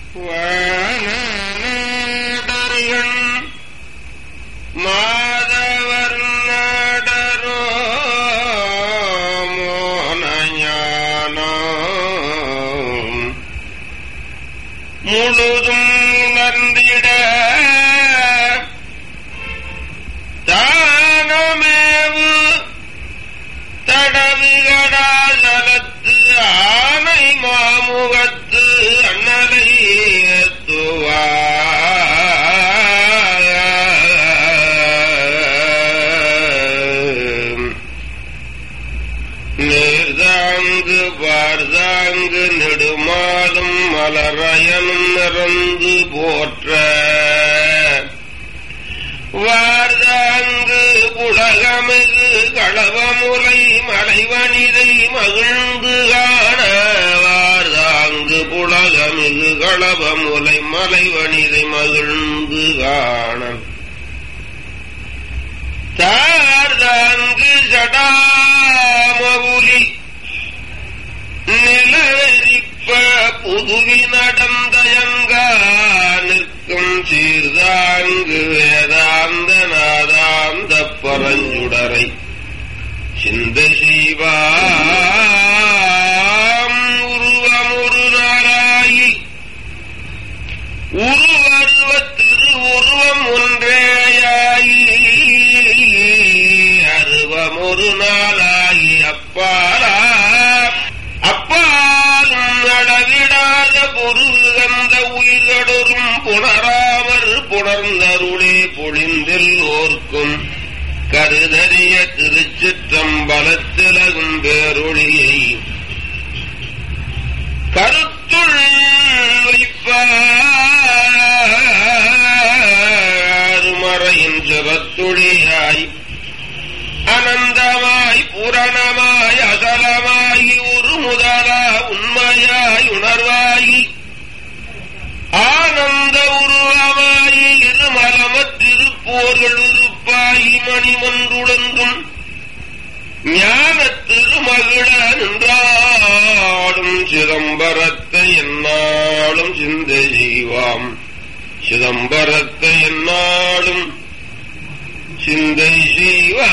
வானடர்கள் மாதவர் நாடரோ மோனஞானம் முழுதும் உணர்ந்திட தானமேவு தடவிகடாசலத்து ஆனை மாமுகத்து அண்ணலை நேர்தாங்கு பார்தாங்கு நெடுமாலும் மலரயனும் நிறந்து போற்ற வார்தாங்கு புலகமிகு களவமுலை மலைவனிதை மகிழ்ந்து காண வார்தாங்கு புலகமிகு களவமுலை மலைவனிதை மகிழ்ந்து காண தார்தாங்கு சடாமவுலி நிலவெறிப்ப புதுவி நடந்தயங்க நிற்கும் சீர்தாங்கு வேதாந்த நாதாந்த பரஞ்சுடரை சிந்த செய்வாம் உருவமுரு நாளாயி உருவருவ திரு உருவம் ஒன்றேயாயி அருவம் ஒரு நாளாகி அப்பாலா அப்பாலும் அளவிடாத பொருள்கந்த உயிர்கடொரும் புணராமற் புணர்ந்தருளே பொழிந்தில் ஓர்க்கும் கருதறிய திருச்சிற்றம்பலத்திலகும் பேரொழியை கருத்துள் வைப்பாருமறையின் சிறத்துழியாய் அனந்தமாய் பூரணமாய் அகலமாகி ஒரு முதலா உண்மையாய் உணர்வாயி ஆனந்த உருவமாயி இருமலமத்திருப்போர்கள் இருப்பாகி மணிமன்றுழங்கும் ஞான திருமகிழ நின்றாடும் சிதம்பரத்தை என்னாலும் சிந்தை செய்வாம் சிதம்பரத்தை என்னாலும் சிந்தை செய்வா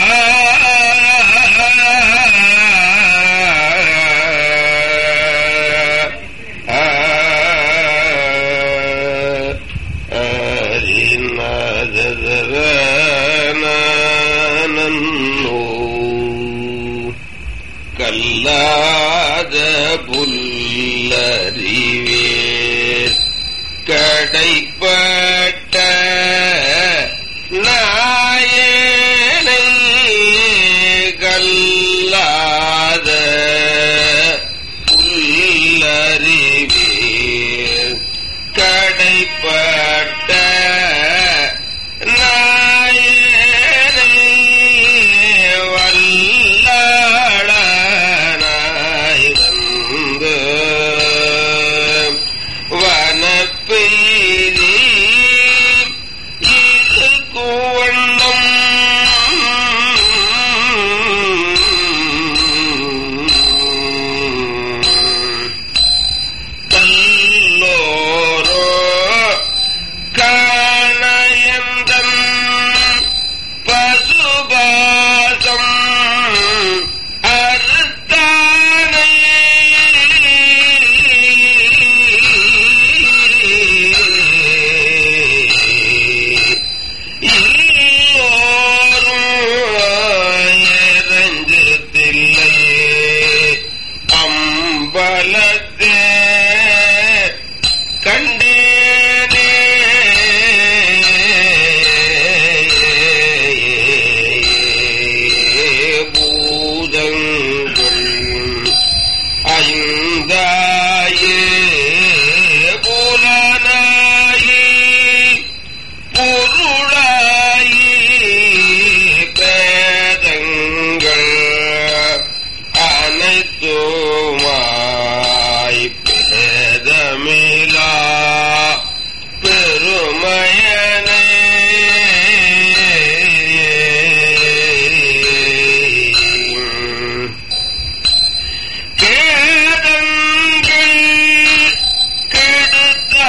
கல்லாத புல்லறிவே கடைப்பட்ட நாயனை கல்லாத புல்லறிவே கடைப்பட்ட நாயனை வல்லாளனாய் வந்து வனப்பெய்தே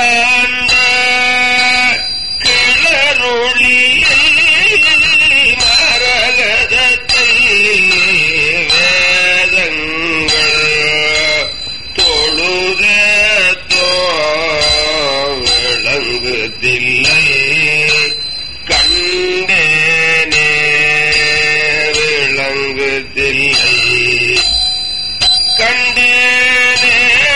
ஆண்ட கிளரொளியை மரகதத்தை வேதங்கள் தொழுதோ விளங்குதில்லை கண்டேனே விளங்குதில்லை கண்டேனே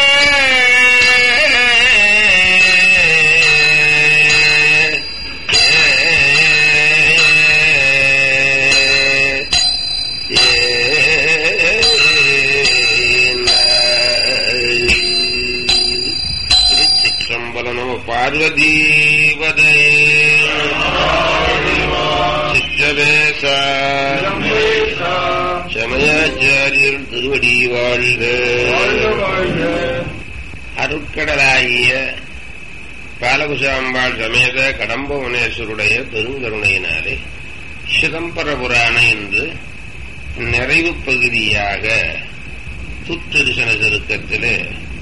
திருச்சிற்றம்பல நம பார்வதீபதே சிற்றவேச சமயாச்சாரியர் திருவடி வாழ்க அருட்கடலாகிய பாலகுசாம்பாள் சமேத கடம்பவனேஸ்வருடைய பெருங்கருணையினாலே சிதம்பர புராண என்று நிறைவு பகுதியாக துத்தரிசன திருக்கத்திலே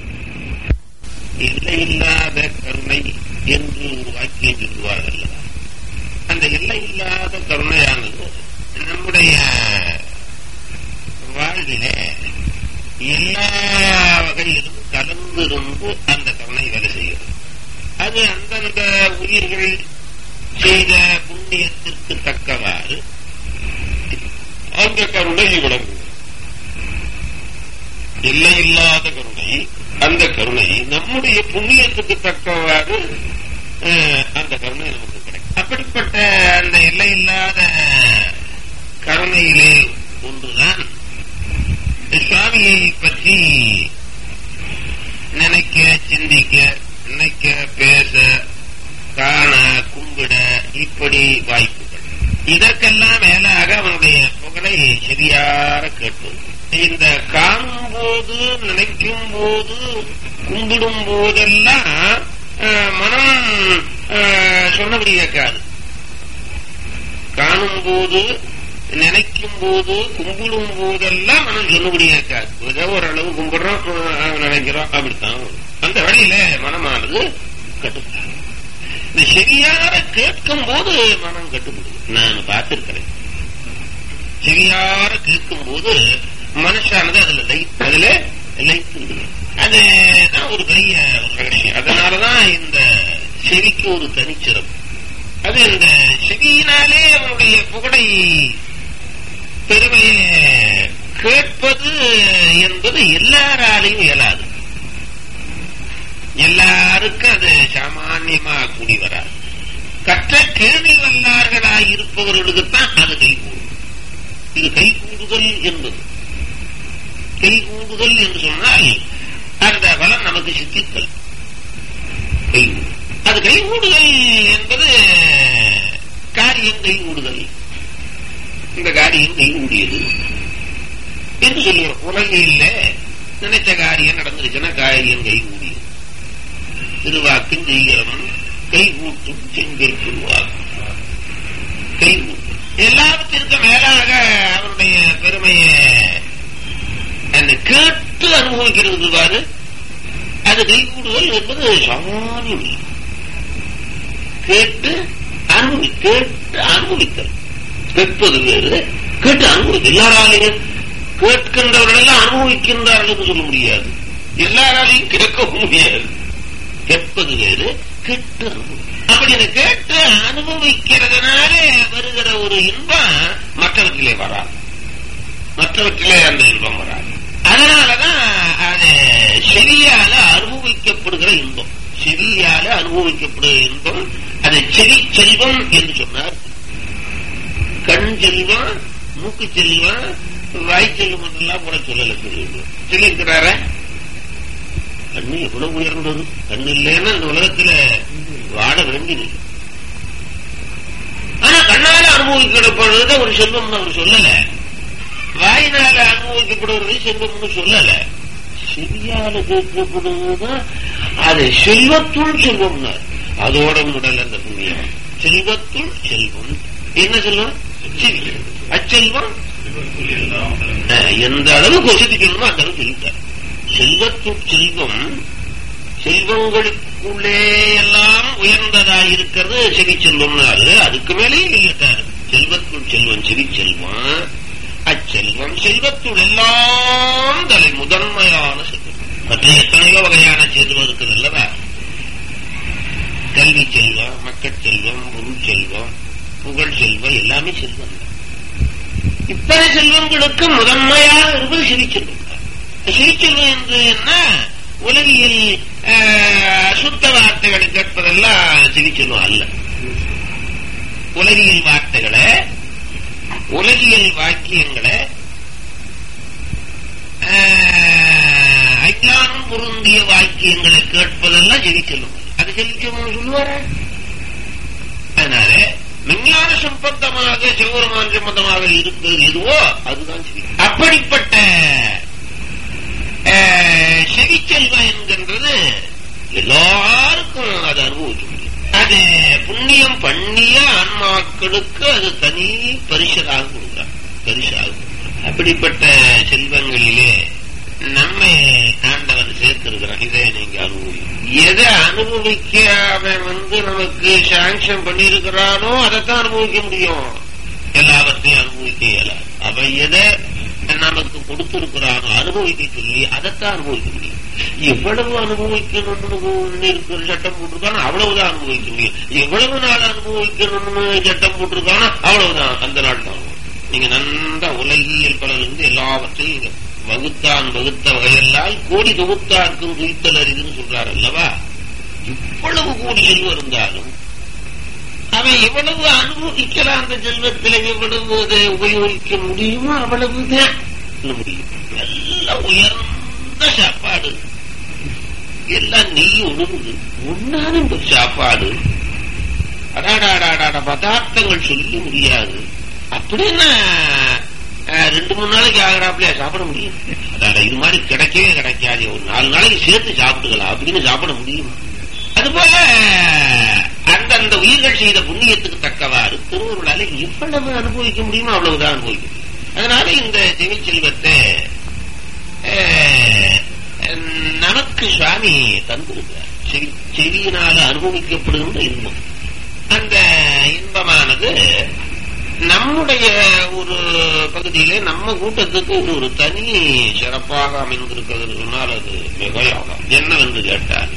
எல்லையில்லாத கருணை என்று ஒரு வாக்கியம் சொல்லுவார்கள் அந்த எல்லையில்லாத கருணையானது நம்முடைய வாழ்விலே எல்லா வகையிலும் கலந்திருந்து அந்த கருணை வேலை செய்யும் அது அந்தந்த உயிர்கள் செய்த புண்ணியத்திற்கு தக்கவாறு அந்த கருணை விளங்கும் எல்லையில்லாத கருணை அந்த கருணை நம்முடைய புண்ணியத்துக்கு தக்கவாறு அஹ், அந்த கருணை நமக்கு கிடைக்கும் அப்படிப்பட்ட அந்த எல்லையில்லாத கருணையிலே ஒன்றுதான் சுவாமியை பற்றி நினைக்க சிந்திக்க நினைக்க பேச காண கும்பிட இப்படி வாய்ப்புகள் இதற்கெல்லாம் மேலாக அவனுடைய புகழை சரியார கேட்பது இந்த காணும் போது நினைக்கும் போது கும்பிடும் போதெல்லாம் அஹ், மனம் அஹ், சொன்னபடி கேட்காது காணும் போது நினைக்கும் போது கும்பிடும் போதெல்லாம் மனம் சொன்னபடி கேட்காது ஏதோ ஓரளவு கும்பிடுறோம் அஹ், நினைக்கிறோம் அப்படித்தான் வரும். அந்த வழியில மனமானது கட்டுப்படும் இந்த சரியார கேட்கும் போது மனம் கட்டுப்படுது நான் பார்த்திருக்கிறேன் சரியார கேட்கும் போது மனுஷானது அதுல லை அதுல லைத்து அதுதான் ஒரு பெரிய ரகசியம் அதனாலதான் இந்த செவிக்கு ஒரு தனிச்சிறப்பு அது இந்த செவியினாலே அவனுடைய புகழை பெருமையை கேட்பது என்பது எல்லாராலையும் இயலாது எல்லாருக்கும் அது சாமான்யமா கூடி வராது கற்ற கேள்வி வல்லார்களாய் இருப்பவர்களுக்குத்தான் அது கைகூடும் இது கைகூடுதல் என்பது கைகூடுதல் என்று சொன்னால் அந்த பலன் நமக்கு சித்தித்தல் கைகூடும் அது கைகூடுதல் என்பது காரியம் கைகூடுதல் இந்த காரியம் கைகூடியது என்று சொல்லுவோம் உலகில் நினைச்ச காரியம் நடந்துருச்சுன்னா காரியம் கைகூடியது திருவாக்கின் செய்கிறவன் கைகூட்டும் செங்கல் திருவாக்கு கைகூட்டும் எல்லாவற்றிற்கும் மேலாக அவருடைய பெருமையை அந்த கேட்டு அனுபவிக்கிறது பாரு அது கைகூடுதல் என்பது சாமானியம் இல்லை. கேட்டு அனுபவி கேட்டு அனுபவித்தல் கேட்பது வேறு கேட்டு அனுபவி எல்லாராலையும் கேட்கின்றவர்களெல்லாம் அனுபவிக்கின்றார்கள் என்று சொல்ல முடியாது எல்லாராலையும் கேட்கவும் முடியாது கேட்பது வேறு கேட்டு அனுபவி அப்படி அதை கேட்டு அனுபவிக்கிறதுனாலே வருகிற ஒரு இன்பம் மற்றவற்றிலே வராது மற்றவற்றிலே அந்த இன்பம் வராது அதனாலதான் அது செவியால அனுபவிக்கப்படுகிற இன்பம் செவியால அனுபவிக்கப்படுகிற இன்பம் அது செவி செல்வம் என்று சொன்னார் கண் செல்வம் மூக்கு செல்வம் வாய் செல்வம் என்றெல்லாம் கூட சொல்லல சொல்லியிருக்கிறோம் சொல்லியிருக்கிறாரா கண்ணு எவ்வளவு உயர்ந்தது கண் இல்லைன்னா இந்த உலகத்துல வாழ வேண்டியது ஆனா கண்ணால அனுபவிக்கப்படுறது ஒரு செல்வம்னு அவர் சொல்லல வாயினால அனுபவிக்கப்படுவது செல்வம்னு சொல்லல செவியால கேட்கப்படுவதுதான் அது செல்வத்துள் செல்வம்னா அதோட முடல் அந்த புண்ணியம் செல்வத்துள் செல்வம் என்ன செல்வம் செவி. அச்செல்வம் அஹ், எந்த அளவுக்கு வசதிக்கணுமோ அந்த அளவுக்கு சொல்லிட்டார் செல்வத்துள் செல்வம் செல்வங்களுக்குள்ளே எல்லாம் உயர்ந்ததாய் இருக்கிறது செவி செல்வம்னாரு அதுக்கு மேலே கேட்டார் செல்வத்துள் செல்வம் செவி செல்வம் அச்செல்வம் செல்வத்துள் எல்லாம் தலை முதன்மையான செல்வம் மற்ற எத்தனையோ வகையான செல்வம் இருக்குது அல்லவா கல்வி செல்வம் மக்கள் செல்வம் பொருள் செல்வம் புகழ் செல்வம் எல்லாமே செல்வம் தான். இத்தனை செல்வங்களுக்கு முதன்மையாக இருப்பது சிறிச்செல்வம் தான். சிறிச்செல்வம் என்று என்ன உலகில் ஆஹ், சுத்த வார்த்தைகளை கேட்பதெல்லாம் சிறிச்செல்வம் அல்ல உலகியல் வார்த்தைகளை உலகியல் வாக்கியங்களை ஆஹ், அஞ்ஞானம் பொருந்திய வாக்கியங்களை கேட்பதெல்லாம் சிறிச்செல்வம் அல்ல. அது சிறிச்செல்வம் சொல்லுவாரா அதனால விஞ்ஞான சம்பந்தமாக சிவபெருமான் சம்பந்தமாக இருப்பது எதுவோ அதுதான் சரி அப்படிப்பட்ட அஹ், செவிச்செல்வம் என்கின்றது எல்லாருக்கும் அதை அனுபவிக்க முடியும் அது புண்ணியம் பண்ணிய ஆன்மாக்களுக்கு அது தனி பரிசலாக கொடுக்கிறார் பரிசாக கொடுக்கிறார். அப்படிப்பட்ட செல்வங்களிலே நம்மை ஆண்டவன் சேர்த்திருக்கிறான் இதை நீங்க அனுபவிக்கும் எதை அனுபவிக்க அவன் வந்து நமக்கு சாங்ஷன் பண்ணியிருக்கிறானோ அதைத்தான் அனுபவிக்க முடியும் எல்லாவற்றையும் அனுபவிக்க இயலாது அவன் எதை நமக்கு கொடுத்திருக்கிறானோ அனுபவிக்க சொல்லி அதைத்தான் அனுபவிக்க முடியும் எவ்வளவு அனுபவிக்கணும்னு இருக்கிற சட்டம் போட்டிருக்கானோ அவ்வளவுதான் அனுபவிக்க முடியும் எவ்வளவு நாள் அனுபவிக்கணும்னு சட்டம் போட்டிருக்கானோ அவ்வளவுதான் அந்த நாள் தான் நீங்க நன்ற உலகியல் பலரிருந்து எல்லாவற்றையும் நீங்க வகுத்தான் வகுத்த வகையெல்லாம் கோடி தொகுத்தார்க்கும் குவித்தல் அறிதுன்னு சொல்றாரு அல்லவா இவ்வளவு கோடி செல்வம் இருந்தாலும் அவன் எவ்வளவு அனுபவிக்கலாம் அந்த செல்வத்தில் எவ்வளவு அதை உபயோகிக்க முடியுமோ அவ்வளவுதான் சொல்ல முடியும் நல்ல உயர்ந்த சாப்பாடு எல்லாம் நெய் ஒழுங்கு ஒன்னான இந்த சாப்பாடு அடாடாடாடாட பதார்த்தங்கள் சொல்லி முடியாது அப்படின்னா அஹ், ரெண்டு மூணு நாளைக்கு ஆகிறாப்லையா சாப்பிட முடியும் அதாட இது மாதிரி கிடைக்கவே கிடைக்காது ஒரு நாலு நாளைக்கு சேர்த்து சாப்பிட்டுக்கலாம் அப்படின்னு சாப்பிட முடியும் அதுபோல அந்தந்த உயிர்கள் செய்த புண்ணியத்துக்கு தக்கவாறு திருவருளால எவ்வளவு அனுபவிக்க முடியுமோ அவ்வளவுதான் அனுபவிக்க முடியும் அதனால இந்த செவி செல்வத்தை அஹ், நமக்கு சுவாமி தந்திருக்கிறார் செவி- செவியினால அனுபவிக்கப்படுகின்ற இன்பம் அந்த இன்பமானது நம்முடைய ஒரு பகுதியிலே நம்ம கூட்டத்துக்கு இது ஒரு தனி சிறப்பாக அமைந்திருக்கிறது சொன்னால் அது மிகையாகும் என்னவென்று கேட்டால்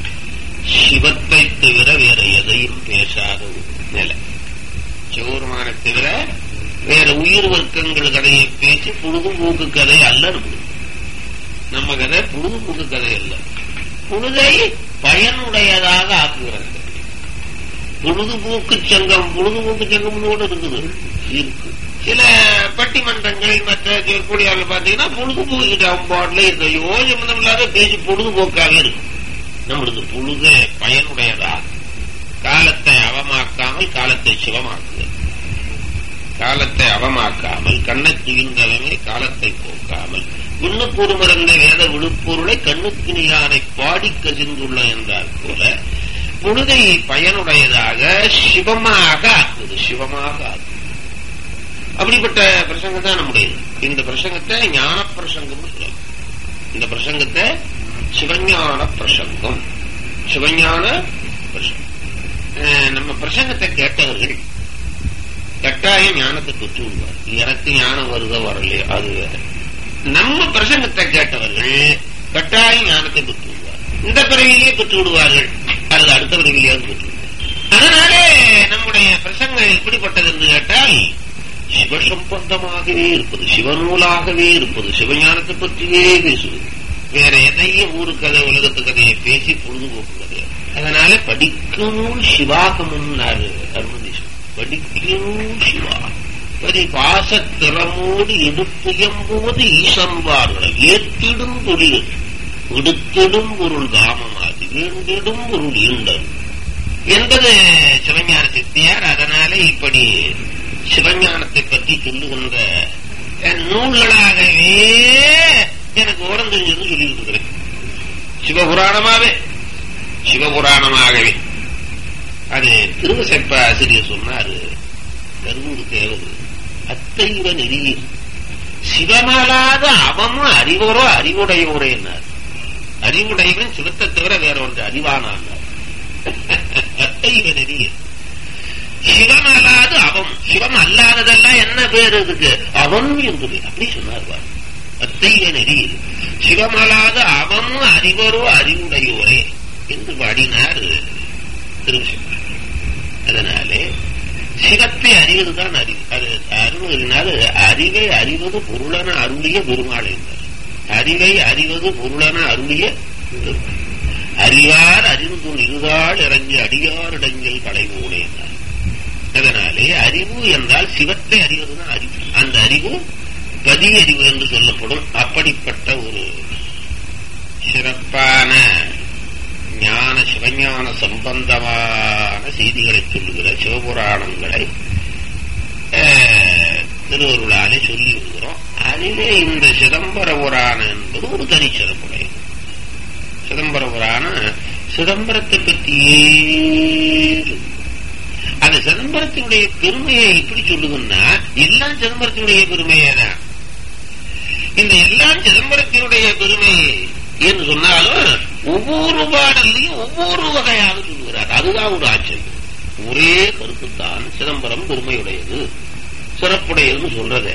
சிவத்தை தவிர வேற எதையும் பேசாத ஒரு நிலை சிவபெருமானை தவிர வேற உயிர் வர்க்கங்கள் கதையை பேசி பொழுதுபோக்கு கதை அல்ல நம்முது. நம்ம கதை பொழுதுபோக்கு கதை அல்ல பொழுதை பயனுடையதாக ஆக்குகிறது பொழுதுபோக்கு சங்கம் பொழுதுபோக்கு சங்கம் கூட இருக்குது இருக்கு சில பட்டிமன்றங்கள் மற்ற கூடியாவில் பாத்தீங்கன்னா பொழுதுபோக்கு அம்பாடுல இந்த யோஜனம் இல்லாத பேசி பொழுதுபோக்காக இருக்கு நம்மளுக்கு பொழுது பயனுடையதா காலத்தை அவமாக்காமல் காலத்தை சிவமாக்குதல் காலத்தை அவமாக்காமல் கண்ணை துயின்றவனே காலத்தை போக்காமல் விண்ணுக்கு ஒரு மறந்த வேத விழுப்பொருளை கண்ணுக்கு நீயானை பாடி கசிந்துள்ள என்றார் போல பொழுதை பயனுடையதாக சிவமாக ஆக்குது சிவமாக ஆக்குது அப்படிப்பட்ட பிரசங்கம் தான் நம்முடையது இந்த பிரசங்கத்தை ஞான பிரசங்கம் சொல்லலாம் இந்த பிரசங்கத்தை சிவஞான பிரசங்கம் சிவஞான பிரசங்கம் அஹ் நம்ம பிரசங்கத்தை கேட்டவர்கள் கட்டாயம் ஞானத்தை பெற்று விடுவார் எனக்கு ஞானம் வருதோ வரலையோ அது வேற நம்ம பிரசங்கத்தை கேட்டவர்கள் கட்டாயம் ஞானத்தை பெற்று விடுவார் இந்த பிறவிலேயே பெற்று விடுவார்கள் அல்லது அடுத்த பிறவிலேயாவது பெற்று விடுவார் அதனாலே நம்முடைய பிரசங்கம் எப்படிப்பட்டது என்று கேட்டால் சிவசம்பந்தமாகவே இருப்பது சிவநூலாகவே இருப்பது சிவஞானத்தை பற்றியே பேசுவது வேற எதையும் ஊரு கதை உலகத்து கதையை பேசி பொழுதுபோக்கு கதை அதனால படிக்கணும் சிவாகமம்னாரு அருணதீசன் படிக்கணும் சிவா பரி பாசத்திறமோடு எடுத்துயம்புவது ஈசன்பார்கள் ஏற்றிடும் தொழில் விடுத்திடும் பொருள் காமமாது வீண்டிடும் பொருள் ஈண்டது என்பது சிவஞான சித்தியார் அதனால இப்படி சிவஞானத்தை பற்றி சொல்லுகின்ற அஹ், நூல்களாகவே எனக்கு ஓரம் தெரிஞ்சது சொல்லிட்டு இருக்கிறேன் சிவபுராணமாவே சிவபுராணமாகவே அது திருவசைப்ப ஆசிரியர் சொன்னாரு கருவூர் தேவர் அத்தைவ நெறியீர் சிவமலாத அவமும் அறிவோரோ அறிவுடையோரே என்னார் அறிவுடையவன் சிவத்தை தவிர வேற ஒன்று அறிவானான் அத்தைவ நெறியில் சிவன் அல்லாது அவன் சிவன் அல்லாததெல்லாம் என்ன பேர் இதுக்கு அவன் என்று பேர். அப்படி சொன்னார் அத்தைய நெறியில் சிவமல்லாத அவன் அறிவரோ அறிவுடையோரே என்று பாடினார் திருவிசைப்பார் அதனாலே சிவத்தை அறிவதுதான் அறிவு அது அருள்னால் அறிவை அறிவது பொருளன அருளிய பெருமாள் என்றார் அறிவை அறிவது பொருளன அருளிய பெருமாள். அறியார் அறிந்து இருதாள் இறங்கி அடியார் இடங்கள் கடைவோனே என்றார் அதனாலே அறிவு என்றால் சிவத்தை அறிவதுதான் அறிவு அந்த அறிவு பதி அறிவு என்று சொல்லப்படும் அப்படிப்பட்ட ஒரு சிறப்பான ஞான சிவஞான சம்பந்தமான செய்திகளை சொல்லுகிற சிவபுராணங்களை அஹ், திருவருளாலே சொல்லி வருகிறோம் அதிலே இந்த சிதம்பர புராணம் என்பது ஒரு தனி சிறப்புடையது சிதம்பர புராணம் சிதம்பரத்தை பற்றியே சொல்லுது. அந்த சிதம்பரத்தினுடைய பெருமையை எப்படி சொல்லுதுன்னா எல்லாம் சிதம்பரத்தினுடைய பெருமையே தான் இந்த எல்லாம் சிதம்பரத்தினுடைய பெருமை என்று சொன்னாலும் ஒவ்வொரு பாடல்லையும் ஒவ்வொரு வகையாக சொல்லுகிறார் அதுதான் ஒரு ஆச்சரியம் ஒரே கருத்துத்தான் சிதம்பரம் பெருமையுடையது சிறப்புடையதுன்னு சொல்றதே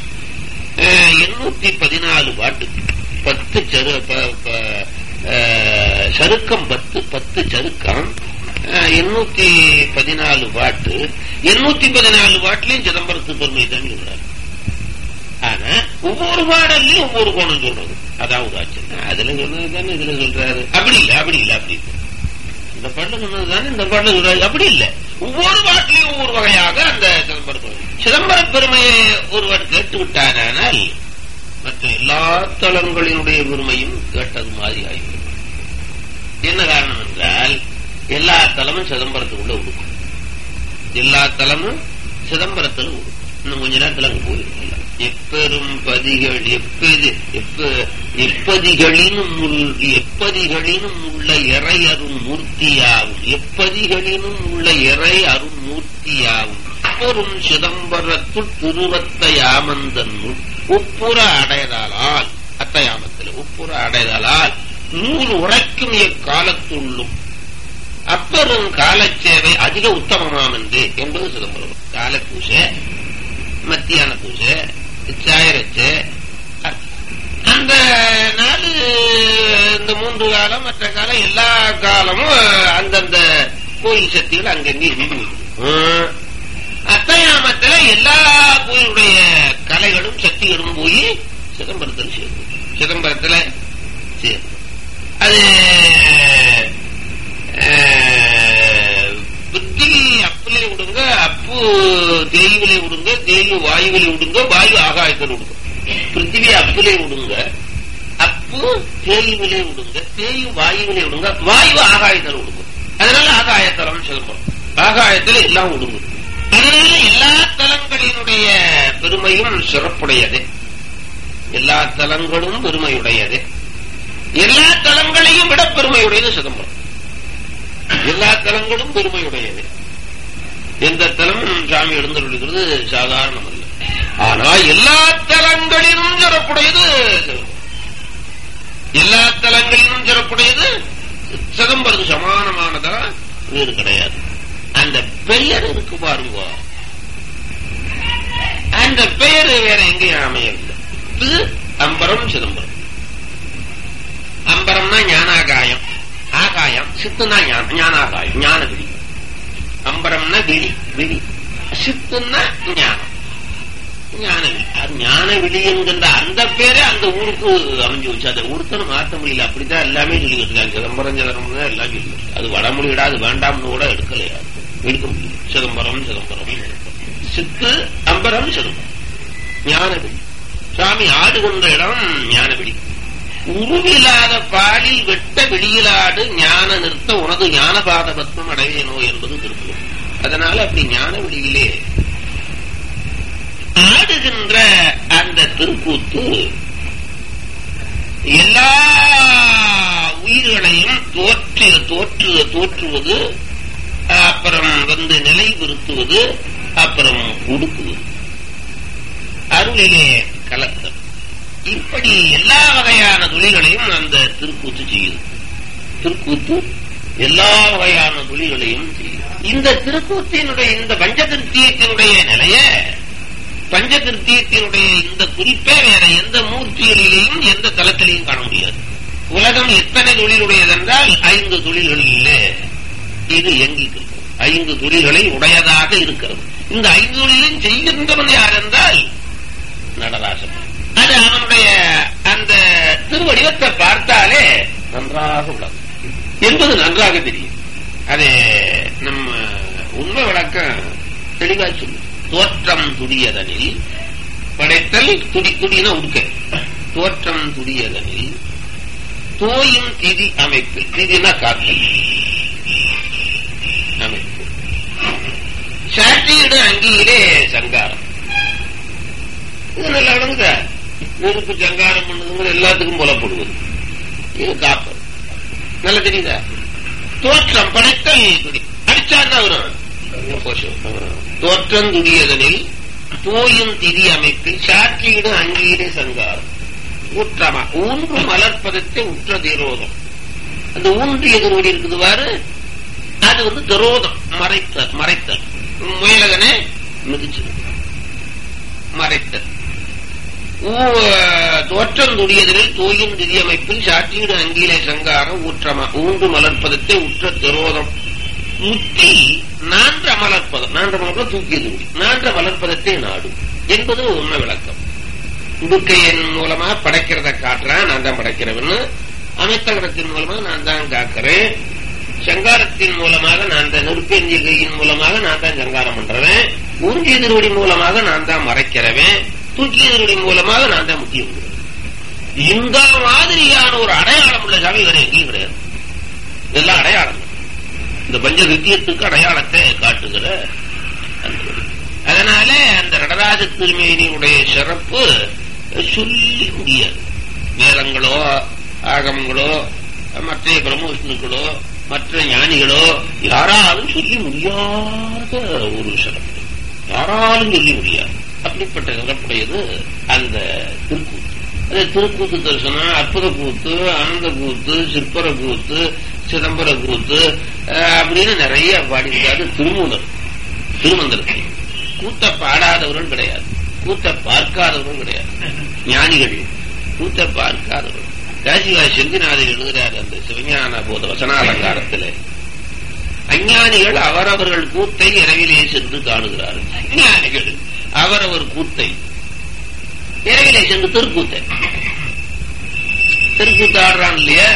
எண்ணூத்தி பதினாலு பாட்டு பத்து சரு ப- ப- அஹ், சருக்கம் பத்து பத்து சருக்கம் எண்ணூத்தி பதினாலு பாட்டு எண்ணூத்தி பதினாலு பாட்டுலயும் சிதம்பரத்து பெருமை தான் சொல்றாரு ஆனா ஒவ்வொரு பாடல்லையும் ஒவ்வொரு கோணம் சொல்றது அதான் ஒரு ஆச்சரியம் அதுல சொன்னது தானே இதுல சொல்றாரு அப்படி இல்ல அப்படி இல்ல அப்படி இல்ல இந்த பாட்டுல சொன்னது தானே இந்த பாட்டுல சொல்றாரு அப்படி இல்ல ஒவ்வொரு பாட்டிலையும் ஒவ்வொரு வகையாக அந்த சிதம்பர பெருமை சிதம்பர பெருமையை ஒருவர் கேட்டு விட்டாரானால் மற்ற எல்லா தலங்களினுடைய பெருமையும் கேட்டது மாதிரி ஆகிவிடும் என்ன காரணம் என்றால் எல்லா தலமும் சிதம்பரத்துக்குள்ள உடுக்கும் எல்லா தலமும் சிதம்பரத்துல உடுக்கும் இன்னும் கொஞ்ச நேரத்துல அங்க போயிருக்கலாம் எப்பெரும் பதிகள் எப்பெது எப்ப எப்பதிகளினும் உள்- எப்பதிகளினும் உள்ள இறை அருண் மூர்த்தியாகும் எப்பதிகளினும் உள்ள இறை அருண் மூர்த்தியாகும் அப்பெரும் சிதம்பரத்துள் திருவத்தையாமந்தன் உப்புற அடைதலால் அத்தையாமத்தில் உப்புற அடைதலால் நூல் உரைக்கும் எக்காலத்துள்ளும் அப்பெரும் காலச்சேவை அதிக உத்தமமாம் என்று என்பது சிதம்பரம் கால பூஜை மத்தியான பூஜை சாயரச்சு அந்த நாலு இந்த மூன்று காலம் மற்ற காலம் எல்லா காலமும் அந்தந்த கோயில் சக்திகள் அங்கங்கே இருந்து விடும். அத்தயாமத்துல எல்லா கோயிலுடைய கலைகளும் சக்திகளும் போய் சிதம்பரத்தில் சேர்ந்து சிதம்பரத்துல சேர்ந்து அது அஹ், புத்தி அப்பிலே விடுங்க அப்பு தேய்விலே விடுங்க தேய்வு வாயுவிலே விடுங்க வாயு ஆகாயத்தில் விடுங்க பிருத்திவி அப்பிலே விடுங்க அப்பு தேய்விலே விடுங்க தேய்வு வாயுவிலே விடுங்க வாயு ஆகாயத்தில் விடுங்க அதனால ஆகாயத்தலம் சிதம்பரம் ஆகாயத்தில் எல்லாம் விடுங்க அதனால எல்லா தலங்களினுடைய பெருமையும் சிறப்புடையது எல்லா தலங்களும் பெருமையுடையது எல்லா தலங்களையும் விட பெருமையுடையது சிதம்பரம் எல்லா தலங்களும் பெருமையுடையது எந்த தலமும் சாமி எழுந்தருளிக்கிறது சாதாரணம் அல்ல ஆனா எல்லா தலங்களிலும் சிறப்புடையது சிதம்பரம். எல்லா தலங்களிலும் சிறப்புடையது சிதம்பரம் சமானமானதா வேறு கிடையாது அந்த பெயர் இருக்கு பாருங்க அந்த பெயர் வேற எங்கேயும் அமையவில்லை இது அம்பரம் சிதம்பரம் அம்பரம்னா ஞானாகாயம் ஆகாயம் சித்துனா ஞான ஞானாகாயம் ஞான விழி அம்பரம்னா விழி விழி சித்துன்னா ஞானம் ஞான விழி அது ஞான விழி என்கின்ற அந்த பேரே அந்த ஊருக்கு அமைஞ்சு வச்சு அதை ஊருக்குன்னு மாற்ற முடியல அப்படித்தான் எல்லாமே சொல்லி வச்சிருக்காங்க சிதம்பரம் சிதம்பரம் தான் எல்லாம் சொல்லி வச்சிருக்காங்க. அது வடமொழியிடா அது வேண்டாம்னு கூட எடுக்கலையா எடுக்க முடியும் சிதம்பரம் சிதம்பரம் சித்து அம்பரம் சிதம்பரம் ஞானவிழி சாமி ஆடுகின்ற இடம் ஞானவிழி உருவில்லாத பாலில் வெட்ட வெளியிலாடு ஞான நிறுத்த உனது ஞானபாத பத்மம் அடைவேனோ என்பது திருக்குறள் அதனால அப்படி ஞான வெளியிலே ஆடுகின்ற அந்த திருக்கூத்து எல்லா உயிர்களையும் தோற்று தோற்று தோற்றுவது அப்புறம் வந்து நிலைநிறுத்துவது அப்புறம் ஒடுக்குவது அருளிலே கலத்தல் இப்படி எல்லா வகையான தொழில்களையும் அந்த திருக்கூத்து செய்யுது திருக்கூத்து எல்லா வகையான தொழில்களையும் செய்யும் இந்த திருக்கூத்தினுடைய இந்த பஞ்சகிருத்தியத்தினுடைய நிலைய பஞ்சகிருத்தியத்தினுடைய இந்த குறிப்பே வேற எந்த மூர்த்திகளிலேயும் எந்த தலத்திலையும் காண முடியாது உலகம் எத்தனை தொழிலுடையதென்றால் ஐந்து தொழில்களில் இது இயங்கிக்கிறது ஐந்து தொழில்களை உடையதாக இருக்கிறது இந்த ஐந்து தொழிலையும் செய்கின்றவன் யார் என்றால் நடராசன் அது அவனுடைய அந்த திருவடிவத்தை பார்த்தாலே நன்றாக உள்ளது என்பது நன்றாக தெரியும் அது நம்ம உண்மை விளக்கம் தெளிவா சொல்லு தோற்றம் துடியதனில் படைத்தல் துடி துடின உடுக்க தோற்றம் துடியதனில் தோயும் திதி அமைப்பில் திதினா காத்தல் அமைப்பு சாட்சியிட அங்கியிலே சங்காரம் இது நல்லா விளங்குதா நெருப்பு சங்காரம் பண்ணுதுங்கிற எல்லாத்துக்கும் புலப்படுவது இது காப்பது நல்லா தெரியுதா தோற்றம் படைத்தல் துடி அடிச்சான்னா வரும் தோற்றம் துடியதனில் தோயும் திதி அமைப்பில் சாட்சியிடும் அங்கீரே சங்காரம் ஊற்றமா ஊன்று மலர்ப்பதத்தை உற்ற திரோதம் அந்த ஊன்றிய திருவடி இருக்குது பாரு அது வந்து திரோதம் மறைத்த மறைத்தல் முயலகனே மிதிச்சு மறைத்தல் தோற்றம் துடியதில் தோயும் திதி அமைப்பில் சாட்சியிடும் அங்கீலே சங்காரம் ஊற்றமா ஊன்று மலர்ப்பதத்தை உற்ற திரோதம் முத்தி நான்ற மலர்ப்பதம் நான்ற மலர்ப்பதம் தூக்கியது முடி நான்ற மலர்ப்பதத்தை நாடும் என்பது உண்மை விளக்கம் உடுக்கையின் மூலமா படைக்கிறத காட்டுறேன் நான் தான் படைக்கிறவன்னு அமைத்தகரத்தின் மூலமா நான் தான் காக்கிறேன் சங்காரத்தின் மூலமாக நான் தான் நெருப்பெஞ்சிகையின் மூலமாக நான் தான் சங்காரம் பண்றவன் ஊஞ்சிய திருவடி மூலமாக நான் தான் மறைக்கிறவன் தூக்கிய திருவடி மூலமாக நான் தான் முக்கியம் இந்த மாதிரியான ஒரு அடையாளம் உள்ள சாமி வேற எங்கேயும் கிடையாது இதெல்லாம் அடையாளம் இந்த பஞ்ச வித்தியத்துக்கு அடையாளத்தை காட்டுகிற அதனால அந்த நடராஜ திருமேனியுடைய சிறப்பு சொல்லி முடியாது வேதங்களோ ஆகமங்களோ மற்ற பிரம்மவிஷ்ணுக்களோ மற்ற ஞானிகளோ யாராலும் சொல்லி முடியாத ஒரு சிறப்பு யாராலும் சொல்லி முடியாது அப்படிப்பட்ட சிறப்புடையது அந்த திருக்கூத்து அது திருக்கூத்து தரிசனம் அற்புத கூத்து ஆனந்த கூத்து சிற்பர கூத்து சிதம்பர கூத்து அப்படின்னு நிறைய பாடியிருக்காரு திருமூலர் திருமந்திரத்தில் கூத்த பாடாதவர்கள் கிடையாது கூத்த பார்க்காதவர்கள் கிடையாது ஞானிகள் கூத்த பார்க்காதவர்கள் ராஜீவா செந்திநாதர் எழுதுகிறார் அந்த சிவஞான போத வசனாலங்காரத்தில் அஞ்ஞானிகள் அவரவர்கள் கூத்தை இரவிலே சென்று காணுகிறார்கள் அஞ்ஞானிகள் அவரவர் கூத்தை இரவிலே சென்று திருக்கூத்தை திருக்கூத்து ஆடுறான் இல்லையா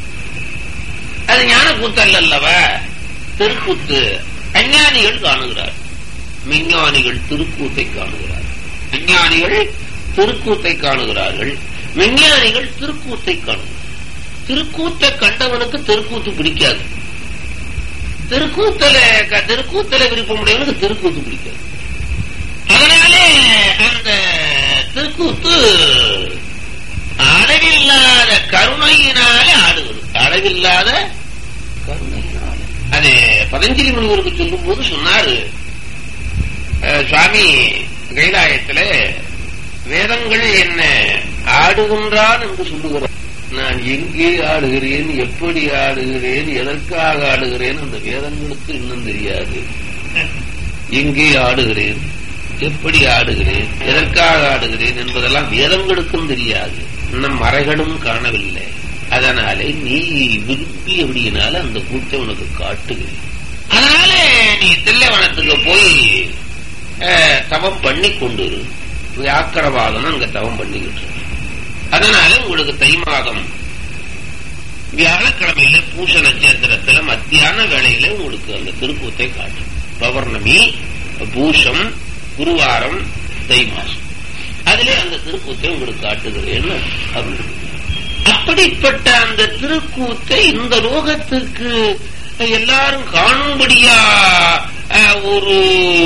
அது ஞான கூத்தல் அல்லவா திருக்கூத்து அஞ்ஞானிகள் காணுகிறார் விஞ்ஞானிகள் திருக்கூத்தை காணுகிறார்கள் விஞ்ஞானிகள் திருக்கூத்தை காணுகிறார்கள் விஞ்ஞானிகள் திருக்கூத்தை காணுகிறார் திருக்கூத்தை கண்டவனுக்கு திருக்கூத்து பிடிக்காது திருக்கூத்தல திருக்கூத்தல விருப்பமுடையவனுக்கு திருக்கூத்து பிடிக்காது அதனாலே அந்த திருக்கூத்து அளவில்லாத கருணையினாலே ஆடுவது அளவில்லாத கருணையினால அது பதஞ்சலி முனிவருக்கு சொல்லும் போது சொன்னாரு சுவாமி கைலாயத்துல வேதங்கள் என்ன ஆடுகின்றான் என்று சொல்லுகிறார் நான் எங்கே ஆடுகிறேன் எப்படி ஆடுகிறேன் எதற்காக ஆடுகிறேன் அந்த வேதங்களுக்கு இன்னும் தெரியாது எங்கே ஆடுகிறேன் எப்படி ஆடுகிறேன் எதற்காக ஆடுகிறேன் என்பதெல்லாம் வேதங்களுக்கும் தெரியாது இன்னும் மறைகளும் காணவில்லை அதனாலே நீ விரும்பி அப்படினால அந்த கூட்டை உனக்கு காட்டுகிறேன் அதனால நீ தில்லைவனத்துக்கு போய் தவம் பண்ணி கொண்டு வியாக்கரவாதம் அங்க தவம் பண்ணிக்கிட்டு அதனால உங்களுக்கு தை மாதம் வியாழக்கிழமையில பூச நட்சத்திரத்துல மத்தியான வேளையில உங்களுக்கு அந்த திருக்கூத்தை காட்டும் பௌர்ணமி பூஷம் குருவாரம் தை மாசம் அதிலே அந்த திருக்கூத்தை உங்களுக்கு காட்டுகிறேன்னு அருள் அப்படிப்பட்ட அந்த திருக்கூத்தை இந்த லோகத்துக்கு எல்லாரும் காணும்படியா ஒரு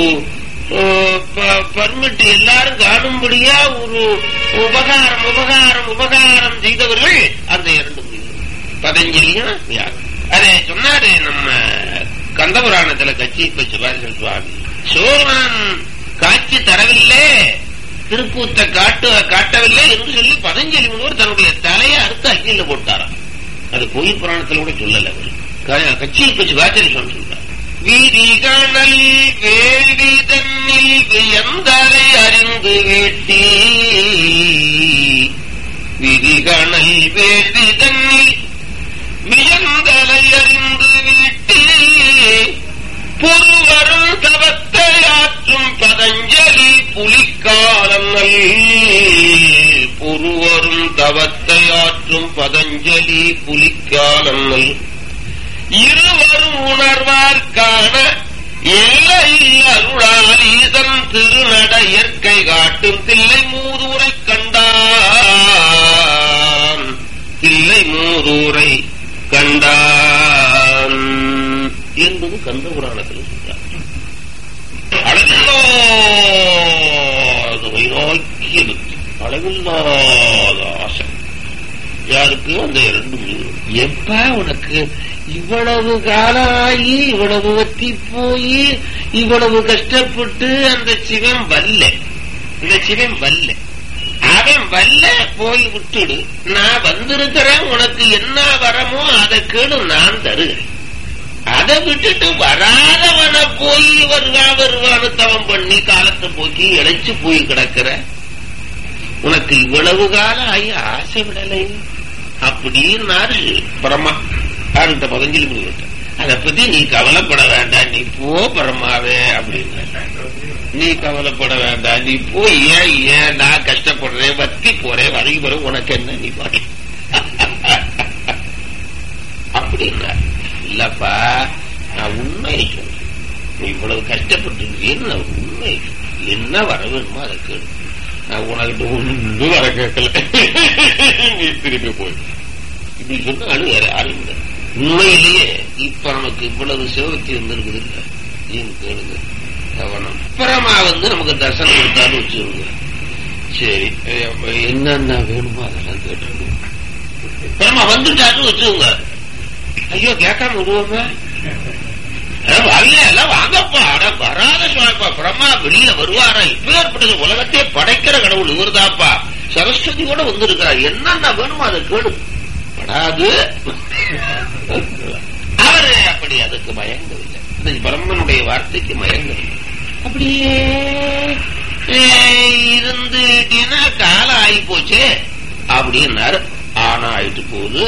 பர்மிட் எல்லாரும் காணும்படியா ஒரு உபகாரம் உபகாரம் உபகாரம் செய்தவர்கள் அந்த இரண்டு பதஞ்சலியும் அதை சொன்னாரு நம்ம கந்தபுராணத்துல கட்சி இப்ப சிவாஜி சுவாமி சோழன் காட்சி தரவில்லை திருக்கூத்தை காட்டு காட்டவில்லை என்று சொல்லி பதஞ்சலி முனிவர் தன்னுடைய தலையை அறுத்து அக்னியில போட்டாராம் அது கோயில் புராணத்துல கூட சொல்லல அவர் க- கட்சியை பற்றி வாச்சரி சொல்றார் விதிகணல் வேள்வி தன்னில் வியந்தலை அறிந்து வேட்டி விதிகணல் வேள்வி தன்னில் வியந்தலை அறிந்து வீட்டி பொருவரும் தவத்தை ஆற்றும் பதஞ்சலி புலிக்காலங்கள் பொருவரும் தவத்தை ஆற்றும் பதஞ்சலி புலிக்காலங்கள் இருவரும் உணர்வார்க்கான எல்லை அருளாலீசன் திருநட இயற்கை காட்டும் தில்லை மூதூரை கண்டான் தில்லை மூதூரை கண்டான் என்பது கந்த புராணத்தில் சொல்றார் அளவில்லாத வைராக்கிய பக்தி அளவில்லாத ஆசை யாருக்கு அந்த இரண்டு மீன் எப்ப உனக்கு இவ்வளவு காலம் ஆகி இவ்வளவு வத்தி போய் இவ்வளவு கஷ்டப்பட்டு அந்த சிவன் வல்ல இந்த சிவன் வல்ல அவன் வல்ல போய் விட்டுடு நான் வந்திருக்கிறேன் உனக்கு என்ன வரமோ அதை கேடு நான் தருகிறேன் அதை விட்டுட்டு வராதவன போய் வருவா வருவான்னு தவம் பண்ணி காலத்தை போக்கி இழைச்சு போய் கிடக்கிற உனக்கு இவ்வளவு காலம் ஆகி ஆசை விடலை அப்படின்னாரு பரமா அந்த பதஞ்சலி முனிவர்கிட்ட அதை பத்தி நீ கவலைப்பட வேண்டாம் நீ போ பரமாவே அப்படின்னு நீ கவலைப்பட வேண்டாம் நீ போய் ஏன் ஏன் நான் கஷ்டப்படுறேன் வத்தி போறேன் வரைக்கும் பிறகு உனக்கு என்ன நீ பாடி அப்படின்னா இல்லப்பா நான் உண்மையை சொல்றேன் நீ இவ்வளவு கஷ்டப்பட்டு நான் உண்மை என்ன வர வேணுமோ அதை கேடு நான் உனக்கிட்ட ஒன்று வர கேட்கல நீ திருப்பி போய் இப்படி சொன்னாலும் வேற யாரும் இல்லை உண்மையிலேயே இப்ப நமக்கு இவ்வளவு சிவபக்தி வந்திருக்குது இல்ல நீங்க கேளுங்க கவனம் அப்புறமா வந்து நமக்கு தர்சனம் கொடுத்தாலும் வச்சுருங்க சரி அப்ப என்னென்ன வேணுமோ அதெல்லாம் கேட்டுருங்க அப்புறமா வந்துட்டாருன்னு வச்சுக்கோங்க ஐயோ கேட்காம விடுவோமா வரல எல்லாம் வாங்கப்பா அட வராத சுவாமிப்பா பிரம்மா வெளியில வருவாரா இப்பேற்பட்டது உலகத்தையே படைக்கிற கடவுள் இவர்தாப்பா சரஸ்வதி கூட வந்திருக்கிறார் என்னென்ன வேணுமோ அதை கேடு படாது அவரு அப்படி அதுக்கு மயங்கவில்லை அந்த பிரம்மனுடைய வார்த்தைக்கு மயங்கவில்லை அப்படியே இருந்துட்டீங்கன்னா காலம் ஆகி போச்சு அப்படின்னாரு ஆனா ஆயிட்டு போகுது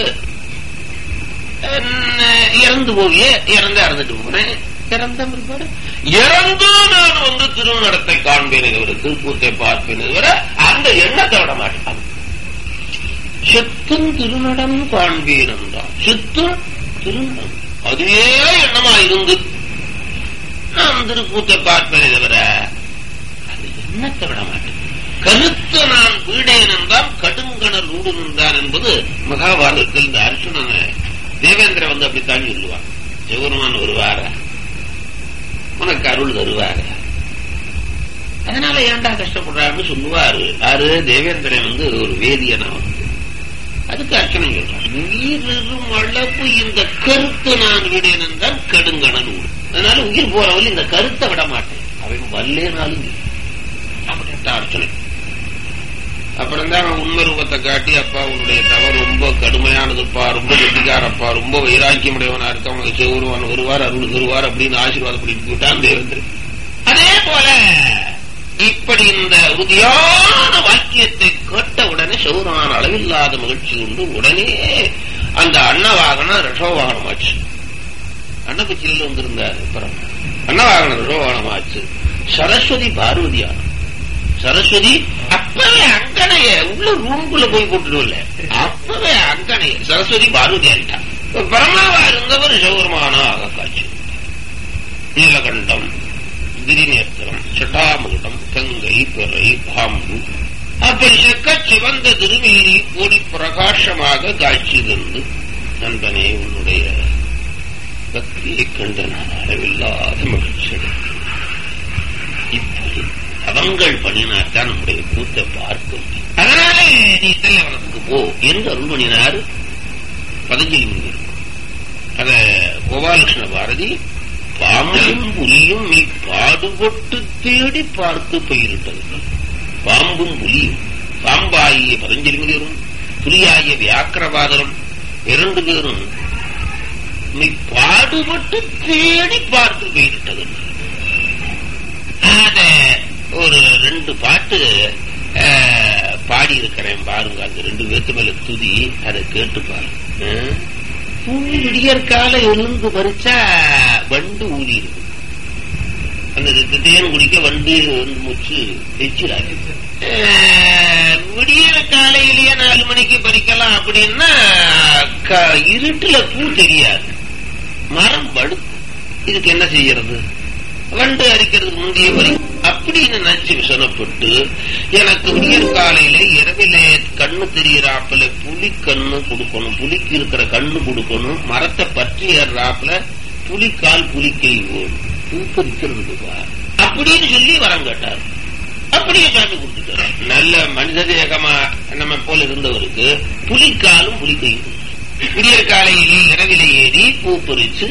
இறந்து போவியே இறந்த இறந்துட்டு போறேன் இறந்த பிற்பாடு இறந்து நான் வந்து திருநடத்தை காண்பேன் தவிர திருக்கூத்தை பார்ப்பேன் தவிர அந்த எண்ணத்தை விட மாட்டேன் செத்தும் திருநடம் காண்பேன் என்றான் செத்தும் திருநடம் அதே எண்ணமா இருந்து நான் திருக்கூத்தை பார்ப்பேனே தவிர அந்த எண்ணத்தை விட மாட்டேன் கருத்து நான் வீடேன் என்றால் கடுங்கணல் ஊடு நின்றான் என்பது மகாபாரதத்தில் இந்த அர்ஜுனனை தேவேந்திர வந்து அப்படித்தான் சொல்லுவார் சிவருமான் வருவார உனக்கு அருள் தருவார அதனால ஏன்டா கஷ்டப்படுறாருன்னு சொல்லுவாரு யாரு தேவேந்திரன் வந்து ஒரு வேதியனா வந்து அதுக்கு அர்ச்சனை சொல்றான் உயிரும் அளவு இந்த கருத்து நான் விடேன் என்றால் கடுங்கணல் ஊடு அதனால உயிர் போறவள் இந்த கருத்தை விட மாட்டேன் அவன் வல்லேனாலும் அப்படின்ட்டு அர்ச்சனை அப்புறம் தான் அவன் உண்மை ரூபத்தை காட்டி அப்பா உன்னுடைய தவறு ரொம்ப கடுமையானதுப்பா ரொம்ப கெட்டிக்காரப்பா ரொம்ப வைராக்கியம் உடையவனா இருக்க அவனுக்கு செவருவான் வருவார் அருள் தருவார் அப்படின்னு ஆசீர்வாதம் பண்ணிட்டு போயிட்டான் தேவேந்திரன் அதே போல இப்படி இந்த உறுதியான வாக்கியத்தை கேட்ட உடனே சௌரமான அளவில்லாத மகிழ்ச்சி உண்டு உடனே அந்த அன்னவாகனம் ரசோவாகனமாச்சு அன்னக்குச்சியில் வந்திருந்தார் அப்புறம் அன்னவாகனம் ரசோவாகனமாச்சு சரஸ்வதி பார்வதியானம் சரஸ்வதி அப்பவே அங்கனைய உள்ள ரூம்குள்ள போய் போட்டுடும்ல அப்பவே அங்கனைய சரஸ்வதி பார்வதி ஆயிட்டான் பரமாவா இருந்தவர் சௌரமானாக காட்சி நீலகண்டம் கிரிநேத்திரம் சட்டாமுகுடம் கங்கை பிறை பாம்பு அப்படி செக்க சிவந்த திருமேனி கோடி பிரகாசமாக காட்சி தந்து நண்பனே உன்னுடைய பக்தியை கண்டு நான் அளவில்லாத மகிழ்ச்சி இப்படி அவங்கள் பண்ணினாத்தான் நம்முடைய கூத்தை பார்க்க முடியும் அதனாலே நீ தலைவனத்துக்கு போ என்று அருள் பண்ணினார் பதஞ்சலி முனிவர் அத கோபாலகிருஷ்ண பாரதி பாம்பும் புலியும் நீ பாடுபட்டு தேடி பார்த்து பயிரிட்டது பாம்பும் புலியும் பாம்பாகிய பதஞ்சலி முனிவரும் புலியாகிய வியாக்கிரபாதரும் இரண்டு பேரும் நீ பாடுபட்டு தேடி பார்த்து போயிட்டது அத ஒரு ரெண்டு பாட்டு அஹ், பாடி இருக்கிறேன் பாருங்க அந்த ரெண்டு பேத்து மேல துதி அதை கேட்டு பாருங்க பூமி விடியற்கால எழுந்து பறிச்சா வண்டு ஊதி இருக்கு அந்த தேன் குடிக்க வண்டு வந்து முச்சு எச்சிடாது விடியற காலையிலேயே நாலு மணிக்கு பறிக்கலாம் அப்படின்னா க- இருட்டுல பூ தெரியாது மரம் படுக்கும் இதுக்கு என்ன செய்யறது வண்டு அரிக்கிறதுக்கு முந்தைய வரி அப்படின்னு நினைச்சு விசனப்பட்டு எனக்கு விடியற் காலையில இரவிலே கண்ணு தெரியறாப்புல புலி கண்ணு கொடுக்கணும் புலிக்கு இருக்கிற கண்ணு கொடுக்கணும் மரத்தை பற்றி ஏறாப்புல புலிக்கால் புலிக்கை ஓடும் பூப்பறிக்கிறதுக்கு அப்படின்னு சொல்லி வரம் கேட்டார் அப்படியே சாமி கொடுத்துட்டாரு நல்ல மனித தேகமா நம்ம போல இருந்தவருக்கு புலிக்காலும் புலிக்கையும் விடியற் காலையிலே இரவிலே ஏறி பூ பறிச்சு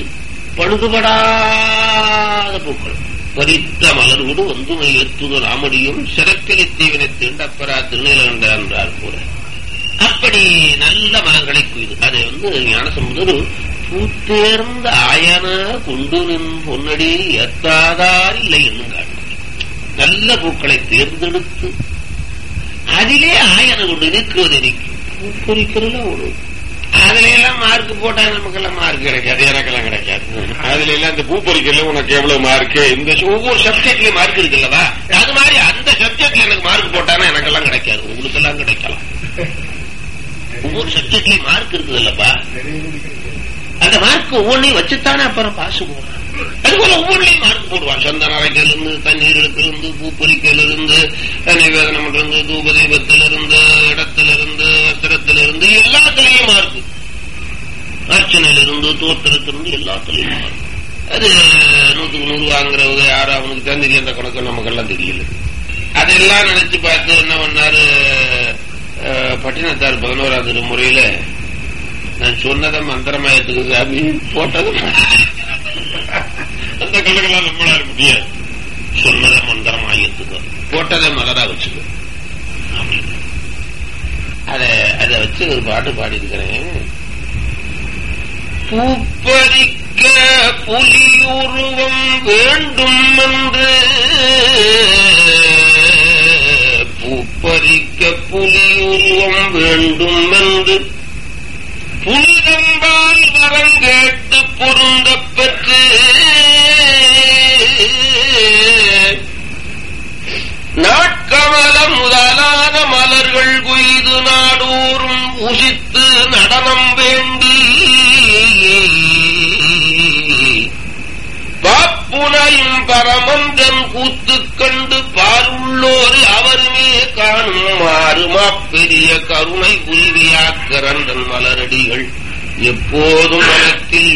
பழுதுபடாத பூக்கள் பறித்த மலர்வோடு வந்துமை ஏற்றுது ராமடியும் சிறக்கலி தீவினை தீண்டப்பரா திருநீலகண்ட என்றார் கூட அப்படி நல்ல மலர்களை குய்து அதை வந்து ஞானசம்பந்தர் பூத்தேர்ந்த ஆயன கொண்டு நின் பொன்னடி எத்தாதார் இல்லை என்னும் காட்டு நல்ல பூக்களை தேர்ந்தெடுத்து அதிலே ஆயன கொண்டு நிற்கிறது நிற்கும் பூ பொறிக்கிறதுல ஒரு அதுல எல்லாம் மார்க் போட்டா நமக்கெல்லாம் மார்க் கிடைக்காது எனக்கெல்லாம் கிடைக்காது அதுல எல்லாம் இந்த பூ பொறிக்கல உனக்கு எவ்வளவு மார்க் இந்த ஒவ்வொரு சப்ஜெக்ட்லயும் மார்க் இருக்குல்லவா அது மாதிரி அந்த சப்ஜெக்ட்ல எனக்கு மார்க் போட்டானா எனக்கெல்லாம் கிடைக்காது உங்களுக்கு எல்லாம் கிடைக்கலாம் ஒவ்வொரு சப்ஜெக்ட்லயும் மார்க் இருக்குது இல்லப்பா அந்த மார்க் ஒவ்வொன்றையும் வச்சுத்தானே அப்புறம் பாசு போடுறான் அதுபோல ஒவ்வொன்றையும் மார்க் போடுவான் சந்தன அரைக்கையில இருந்து தண்ணீர் இருந்து பூ பொறிக்கையில இருந்து நிவேதனம் இருந்து தூப தீபத்தில இருந்து இடத்துல இருந்து வஸ்திரத்தில இருந்து எல்லாத்துலயும் மார்க் அர்ச்சனையில இருந்து தோத்திரத்திலிருந்து எல்லாத்துலயும் மார்க் அது நூத்துக்கு நூறு வாங்குறவங்க யாரும் அவனுக்கு தான் தெரியும் அந்த கணக்கு நமக்கெல்லாம் தெரியல அதெல்லாம் நினைச்சு பார்த்து என்ன பண்ணாரு அஹ், பட்டினத்தார் பதினோராவது முறையில நான் சொன்னதை மந்திரமா எடுத்துக்க சாமி போட்டது அந்த கணக்கெல்லாம் நம்மளால முடியாது சொன்னதை மந்திரமா எடுத்துக்கோ போட்டதை மலரா வச்சுக்கோ அப்படின்னு. அத அத வச்சு ஒரு பாட்டு பாடி இருக்கிறேன் பூப்பறிக்க புலியுருவம் வேண்டும் என்று பூப்பறிக்க புலியுருவம் வேண்டும் என்று புனிதம்பால் வரம் கேட்டு பொருந்தப் பெற்று நாட்கமல முதலான மலர்கள் கொய்து நாடோறும் உசித்து நடனம் வேண்டி பாப்புனையும் பரமந்தன் கூத்து கண்டு பாருள்ளோரு அவருமே காணும் மாறுமாப்பெரிய கருணை புரிவியாக்கரந்தன் மலரடிகள் எப்போதும் மனத்தில்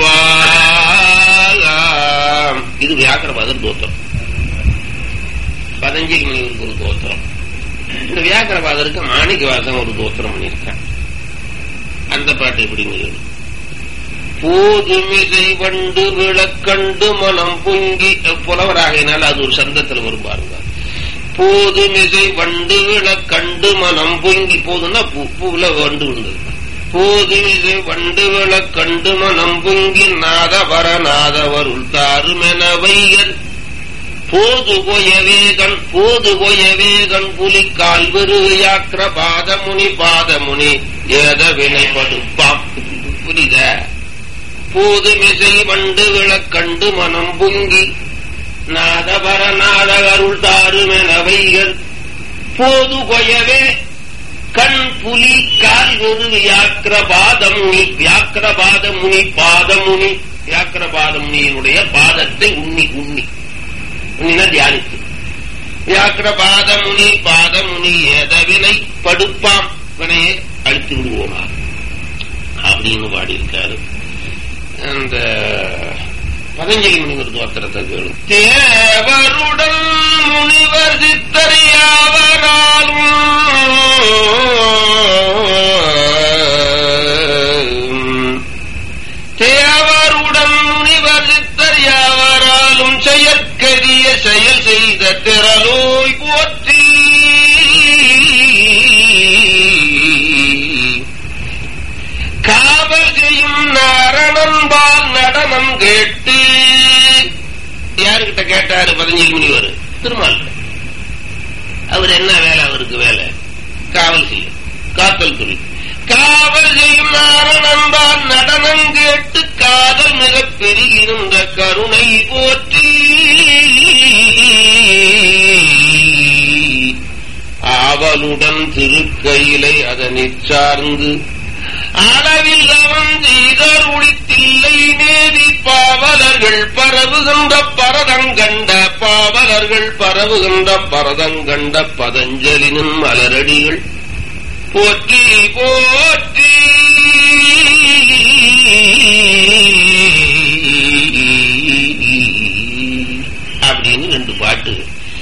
வைப்பாம் இது வியாக்கரபாதர் தோத்திரம் பதஞ்சலி முனிவருக்கு ஒரு தோத்திரம் இந்த வியாக்கரபாதருக்கு மாணிக்கவாசன் ஒரு தோத்திரம் பண்ணியிருக்கான் அந்த பாட்டு எப்படி முடியும் போதுமிசை வண்டு விளக்கண்டு மனம் பொங்கி புலவராகினால் அது ஒரு சந்தத்தில் வரும் பாருங்க போதுமிசை வண்டு விளக்கண்டு மனம் பொங்கி போதுன்னா பூ- பூவுல வண்டு விழுந்தது போதுமிசை வண்டு விளக்கண்டு மனம் பொங்கி நாத வர நாதவருள் தாருமென வையர் போது கொய வேகன் போது கொய வேகன் புலிக்கால் வெறு யாக்கிர பாதமுனி பாதமுனி ஏத வினைப்படுப்பாம் புரியுத போது மிசை வண்டு விளக்கண்டு மனம் பொங்கி நாதபர நாதகருள் தாருமென வையர் போது கொயவே கண் புலி கால் ஒரு வியாக்கிரபாதமுனி வியாக்கிரபாதமுனி பாதமுனி வியாக்கிரபாதமுனியினுடைய பாதத்தை உண்ணி உண்ணி உண்ணினா தியானித்து வியாக்கிரபாதமுனி பாதமுனி ஏதவினை படுப்பாம் வினையை அழித்து விடுவோமா அப்படின்னு பாடியிருக்காரு அந்த பதஞ்சலி முனிவர் தோத்திரத்தை கேளும் தேவருடன் முனிவர் சித்தறியாவராலும் தேவருடன் முனிவர் சித்தர் யாவராலும் செயற்கரிய செயல் செய்த திரளோய் போற்றி கேட்டாரு பதினஞ்சு முனிவர் திருமால் அவர் என்ன வேலை அவருக்கு வேலை காவல் செய்யும் காத்தல் தொழில் காவல் செய்யும் நாரணம்பான் நடனம் கேட்டு காதல் மிக பெருகிருந்த கருணை போற்றி ஆவலுடன் திருக்கையிலை அதனைச் சார்ந்து அளவில் அவன் செய்தர் ஒளித்தில்லை நேதி பாவலர்கள் பரவுகின்ற பரதங்கண்ட பாவலர்கள் பரவுகின்ற பரதங்கண்ட பதஞ்சலினும் மலரடிகள் போற்றி போற்றி அப்படின்னு ரெண்டு பாட்டு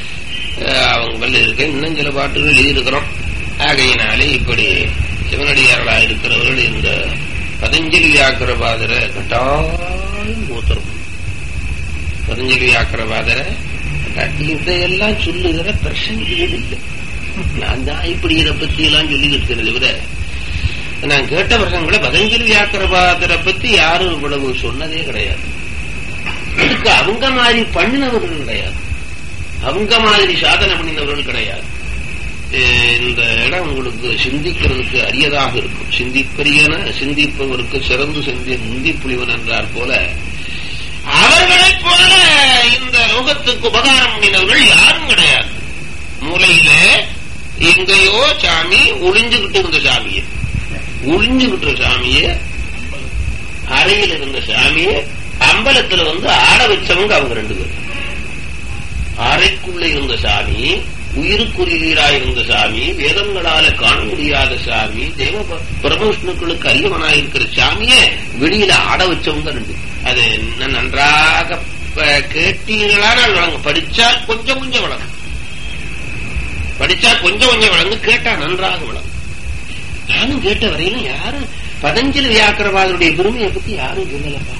அவங்க இருக்க இன்னும் சில பாட்டுகள் எழுதியிருக்கிறோம் ஆகையினாலே இப்படி சிவனடியார்களா இருக்கிறவர்கள் இந்த பதஞ்சலி வியாக்கிரபாதரை கட்டாயம் மூத்தரும் பதஞ்சலி வியாக்கிரபாதரை இதையெல்லாம் சொல்லுகிற பிரசங்கிகள் இல்லை நான் தான் இப்படி இதை பத்தி எல்லாம் சொல்லி இருக்கிறது விட நான் கேட்ட பிரசங்களை பதஞ்சலி வியாக்கிரபாதரை பத்தி யாரும் இவ்வளவு சொன்னதே கிடையாது அதுக்கு அவங்க மாதிரி பண்ணினவர்கள் கிடையாது அவங்க மாதிரி சாதனை பண்ணினவர்கள் கிடையாது இந்த இடம் உங்களுக்கு சிந்திக்கிறதுக்கு அரியதாக இருக்கும் சிந்திப்பரியன சிந்திப்பவருக்கு சிறந்து சிந்தி முந்தி புலிவன் என்றார் போல அவர்களைப் போல இந்த லோகத்துக்கு உபகாரம் பண்ணினவர்கள் யாரும் கிடையாது மூலையில எங்கேயோ சாமி ஒளிஞ்சுகிட்டு இருந்த சாமியை ஒளிஞ்சுகிட்டு சாமிய அறையில் இருந்த சாமிய அம்பலத்துல வந்து ஆட வச்சவங்க அவங்க ரெண்டு பேரும் அறைக்குள்ள இருந்த சாமி உயிருக்குரியராயிருந்த சாமி வேதங்களால காண முடியாத சாமி தேவ பிரமவிஷ்ணுக்களுக்கு அரியவனாயிருக்கிற சாமிய வெளியில ஆட வச்சவங்க ரெண்டு அது நன்றாக கேட்டீர்களா வழங்க படிச்சா கொஞ்சம் கொஞ்சம் வழங்க படிச்சா கொஞ்சம் கொஞ்சம் வழங்கு கேட்டா நன்றாக வழங்கு நானும் கேட்ட வரையிலும் யாரும் பதஞ்சலி வியாக்கிரவாதனுடைய பெருமையை பத்தி யாரும் சொல்லலப்பா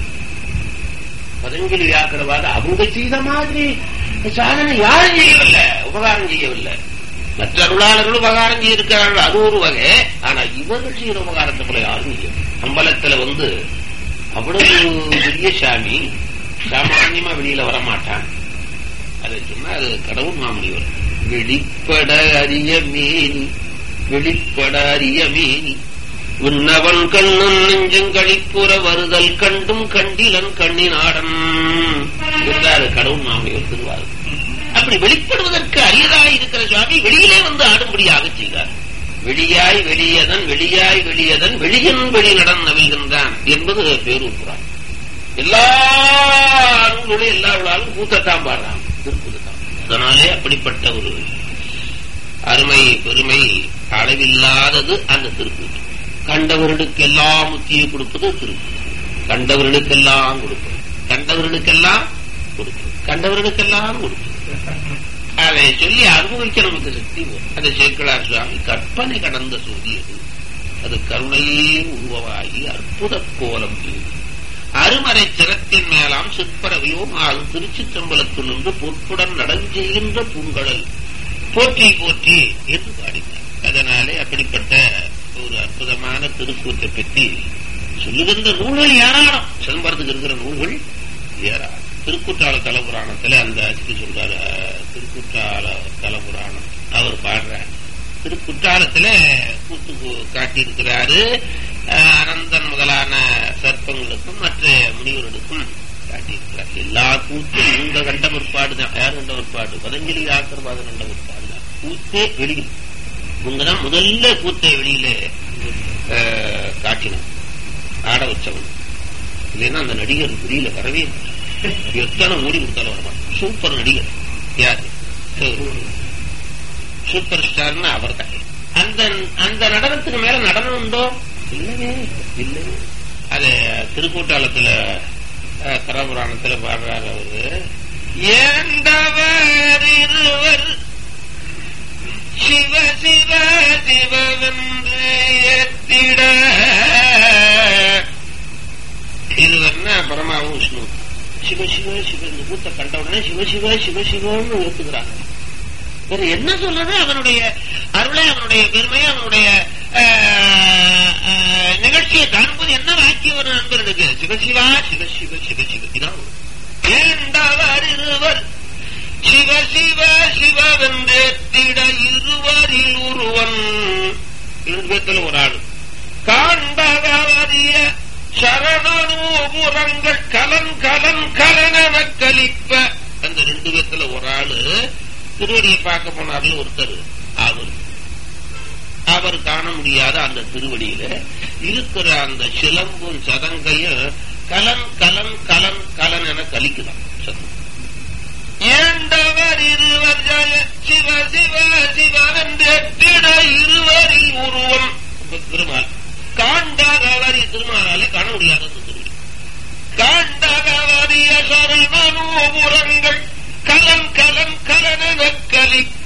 பதஞ்சலி வியாக்கிரவாத அவங்க செய்த மாதிரி சாதனை யாரும் செய்யவில்லை உபகாரம் செய்யவில்லை மற்ற அருளாளர்கள் உபகாரம் செய்திருக்கிறார்கள் அது ஒரு வகை ஆனா இவர்கள் செய்யற உபகாரத்தை போல யாரும் செய்யும் அம்பலத்துல வந்து அவ்வளவு பெரிய சாமி சாமான்யமா வெளியில வரமாட்டான் அதை சொன்னா அது கடவுள் மாமுனிவர் வெளிப்பட அரிய மேனி வெளிப்பட அரிய மேனி உன்னவன் கண்ணன் நெஞ்சம் கழிப்புற வருதல் கண்டும் கண்டிலன் கண்ணினாடன் என்றாரு கடவுள் மாமியர் திருவாரு அப்படி வெளிப்படுவதற்கு அரியதாய் இருக்கிற சுவாமி வெளியிலே வந்து ஆடும்படியாக செய்தார் வெளியாய் வெளியதன் வெளியாய் வெளியதன் வெளியன் வெளி நடன் நவில்கின்றான் என்பது பேரூர் எல்லா அருள்களும் எல்லா விழாலும் கூத்தத்தான் பாடுறான் திருப்புதான் அதனாலே அப்படிப்பட்ட ஒரு அருமை பெருமை அளவில்லாதது அந்த திருக்கூத்து கண்டவர்களுக்கெல்லாம் முத்தியை கொடுப்பது திருப்பதி கண்டவர்களுக்கெல்லாம் கொடுப்பது கண்டவர்களுக்கெல்லாம் கொடுப்பது கண்டவர்களுக்கெல்லாம் கொடுப்பது அதை சொல்லி அனுபவிக்க நமக்கு சக்தி அந்த சேக்கலார் சுவாமி கற்பனை கடந்த சூரியது அது கருணையே உருவமாகி அற்புத கோலம் செய்து அருமறை சிரத்தின் மேலாம் சிற்பரவையும் ஆகும் திருச்சிற்றம்பலத்தில் நின்று பொற்புடன் நடஞ்செய்கின்ற பூங்கடல் போற்றி போற்றி என்று பாடினார் அதனாலே அப்படிப்பட்ட ஒரு அற்புதமான திருக்கூத்தை பற்றி சொல்லுகின்ற நூல்கள் ஏராளம் சிதம்பரத்துக்கு இருக்கிற நூல்கள் ஏராளம் திருக்குற்றால தலபுராணத்துல அந்த அதுக்கு சொல்றாரு திருக்குற்றால தலபுராணம் அவர் பாடுறார் திருக்குற்றாலத்துல கூத்து காட்டியிருக்கிறாரு அனந்தன் முதலான சர்ப்பங்களுக்கும் மற்ற முனிவர்களுக்கும் காட்டியிருக்கிறார் எல்லா கூத்தும் இவங்க கண்ட முற்பாடு தான் யார் கண்ட முற்பாடு பதஞ்சலி ஆக்கிரவாதம் கண்ட முற்பாடு தான் கூத்தே வெளியில் இவங்கதான் முதல்ல கூத்தை வெளியில காட்டினான் ஆட வச்சவன் இல்லைன்னா அந்த நடிகர் வெளியில வரவே எத்தனை மூடி கொடுத்தாலும் வரமாட்டான் சூப்பர் நடிகர் யாரு சூப்பர் ஸ்டார்னு அவர் தான் அந்த அந்த நடனத்துக்கு மேல நடனம் உண்டோ இல்லவே இல்லவே அது திருக்கூட்டாளத்துல கரபுராணத்துல பாடுறாரு அவரு ஏண்டவர் இருவர் சிவ சிவ சிவவென்று ஏத்திட இருவர்னா பரமாவும் விஷ்ணு சிவ சிவ சிவ இந்த கூத்த கண்ட உடனே சிவ சிவ சிவ சிவன்னு ஏத்துக்கிறாங்க வேற என்ன சொல்றது அவனுடைய அருளை அவனுடைய பெருமை அவனுடைய நிகழ்ச்சியை காணும்போது என்ன வாக்கியம் ஒரு நண்பர்களுக்கு சிவசிவா சிவ சிவ சிவ சிவ இதான் ஏண்டவர் இருவர் சிவ சிவ சிவவென்றேத்திட இருவரில் ஒருவன் இரண்டு பேர்த்துல ஒரு ஆள் காண்டகவரிய சரணனூபுரங்கள் கலன் கலன் கலனென கலிப்ப அந்த ரெண்டு பேர்த்துல ஒரு ஆளு திருவடியை பார்க்க போனார்ல ஒருத்தர் அவர் அவர் காண முடியாத அந்த திருவடியில இருக்கிற அந்த சிலம்பும் சதங்கையும் கலன் கலன் கலன் கலன் என கலிக்குதான் சத்தம் ஏண்டவர் இருவர் ஜய சிவ சிவ சிவனென்றெட்டிட இருவரில் உருவம் இப்ப திருமால் காண்டகவரி திருமாலாலே காண முடியாத அந்த திருவடி காண்டகவரிய சரணூபுரங்கள் கலன் கலன் கலனென கலிப்ப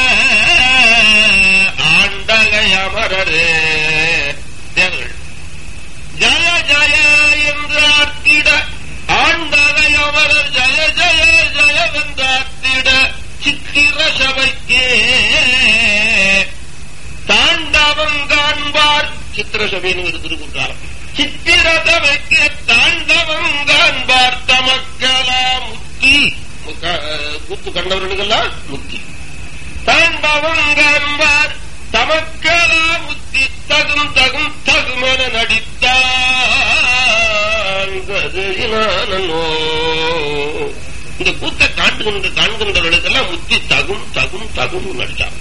ஆண்டகை அமரரே தேவர்கள் ஜய ஜய என்று ஆர்த்திட ஆண்டகை அமரர் ஜய ஜய ஜய வென்றார்த்திட சித்திர சபைக்கே தாண்டவம் காண்பார் சித்திர சபைன்னு ஒரு திருக்குற்றாலம் சித்திர சபைக்கு தாண்டவம் காண்பார் தமக்கலா முத்தி முக்க- கூத்து கண்டவர்களுக்கெல்லாம் முத்தி தாண்டவம் காண்பார் தமக்கலா முத்தி தகும் தகும் தகுமென நடித்தான் கதையினானோ இந்த கூத்தை காண்கின்ற காண்கின்றவர்களுக்கெல்லாம் முத்தி தகும் தகும் தகும் நடிச்சான்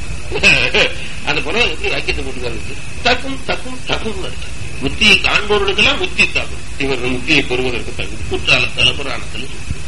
அந்த படம் எப்படி வாக்கியத்தை போட்டுக்காரு தக்கும் தக்கும் தகும் நடிச்சான் முத்தியை காண்பவர்களுக்கெல்லாம் முத்தி தகும் இவர்கள் முத்தியை பெறுவதற்கு தகும் கூற்றால தலபுராணத்தில்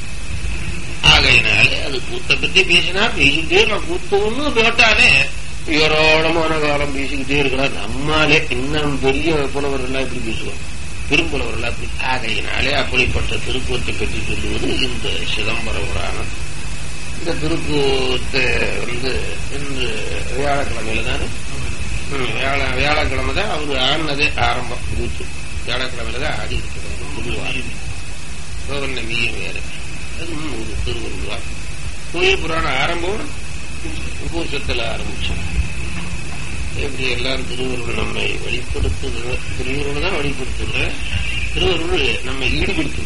ஆகையினாலே அது கூத்தை பத்தி பேசினா பேசிக்கிட்டே நான் கூத்து ஒண்ணு கேட்டாலே ஏராளமான காலம் பேசிக்கிட்டே இருக்கிறார் நம்மாலே இன்னும் பெரிய புலவர் எல்லாம் இப்படி பேசுவார் பெரும்புலவர் எல்லாம் இப்படி ஆகையினாலே அப்படிப்பட்ட திருக்கூத்தை பற்றி சொல்லுவது இந்த சிதம்பர புராணம் இந்த திருக்கூத்தை வந்து இன்று வியாழக்கிழமையில தானே ம், வியாழ வியாழக்கிழமை தான் அவரு ஆடினதே ஆரம்பம் கூத்து வியாழக்கிழமையில தான் ஆடி இருக்கிறாரு முழுவாரம் பௌர்ணமியும் வேற அது ஒரு திருவள்ளுவர் கோயில் புராணம் ஆரம்பம் பூசத்தில் ஆரம்பிச்சோம் எப்படி எல்லாரும் திருவருள் நம்மை வெளிப்படுத்துகிற திருவருள் தான் வெளிப்படுத்துகிற திருவருள் நம்மை ஈடுபடுத்துது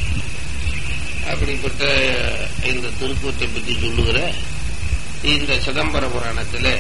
அப்படிப்பட்ட இந்த திருக்கூத்தை பற்றி சொல்லுகிற இந்த சிதம்பர புராணத்துல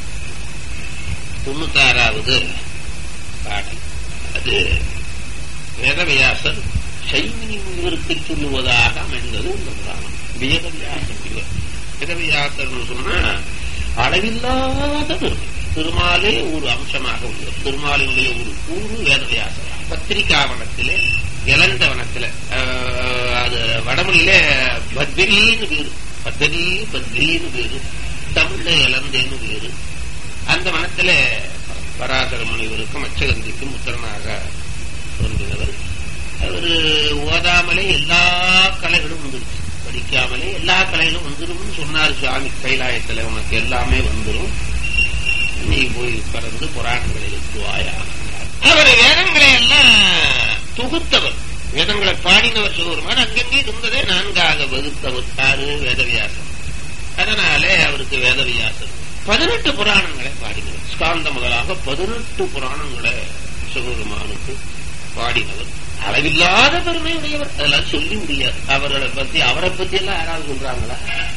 தொண்ணூத்தாறாவது பாடல் அது வேதவியாசர் சைமினி முனிவருக்கு சொல்லுவதாக அமைந்தது இந்த புராணம் வேதவியாச முனிவர் வேதவியாசர்னு சொன்னா அளவில்லாத பெருமை திருமாலே ஒரு அம்சமாக உள்ளது திருமாலினுடைய ஒரு கூறு வேதவியாசர் பத்திரிகாவனத்திலே இளந்தவனத்தில ஆஹ், அது வடமொழியில பத்ரின்னு பேரு பத்ரி பத்ரின்னு பேரு தமிழ்ல இளந்தேன்னு பேரு அந்த வனத்துல பராசர முனிவருக்கும் அச்சகந்திக்கும் உத்தரனாக தோன்றினவர் அவர் ஓதாமலே எல்லா கலைகளும் வந்துருச்சு படிக்காமலே எல்லா கலைகளும் வந்துடும் சொன்னார் சுவாமி கைலாயத்துல உனக்கு எல்லாமே வந்துடும் நீ போய் பறந்து புராணங்களை எழுத்துவாயா அவர் வேதங்களை எல்லாம் தொகுத்தவர் வேதங்களை பாடினவர் சொல்லுவார் அங்கங்கே இருந்ததே நான்காக வகுத்தவர் யாரு வேதவியாசர் அதனாலே அவருக்கு வேதவியாசர் பதினெட்டு புராணங்களை பாடினவர் ஸ்காந்த முதலாக பதினெட்டு புராணங்களை சிவபெருமானுக்கு பாடினவர் அளவில்லாத பெருமை உடையவர் அதெல்லாம் சொல்லி முடியாது அவர்களை பத்தி அவரை பத்தி எல்லாம் யாராவது சொல்றாங்களா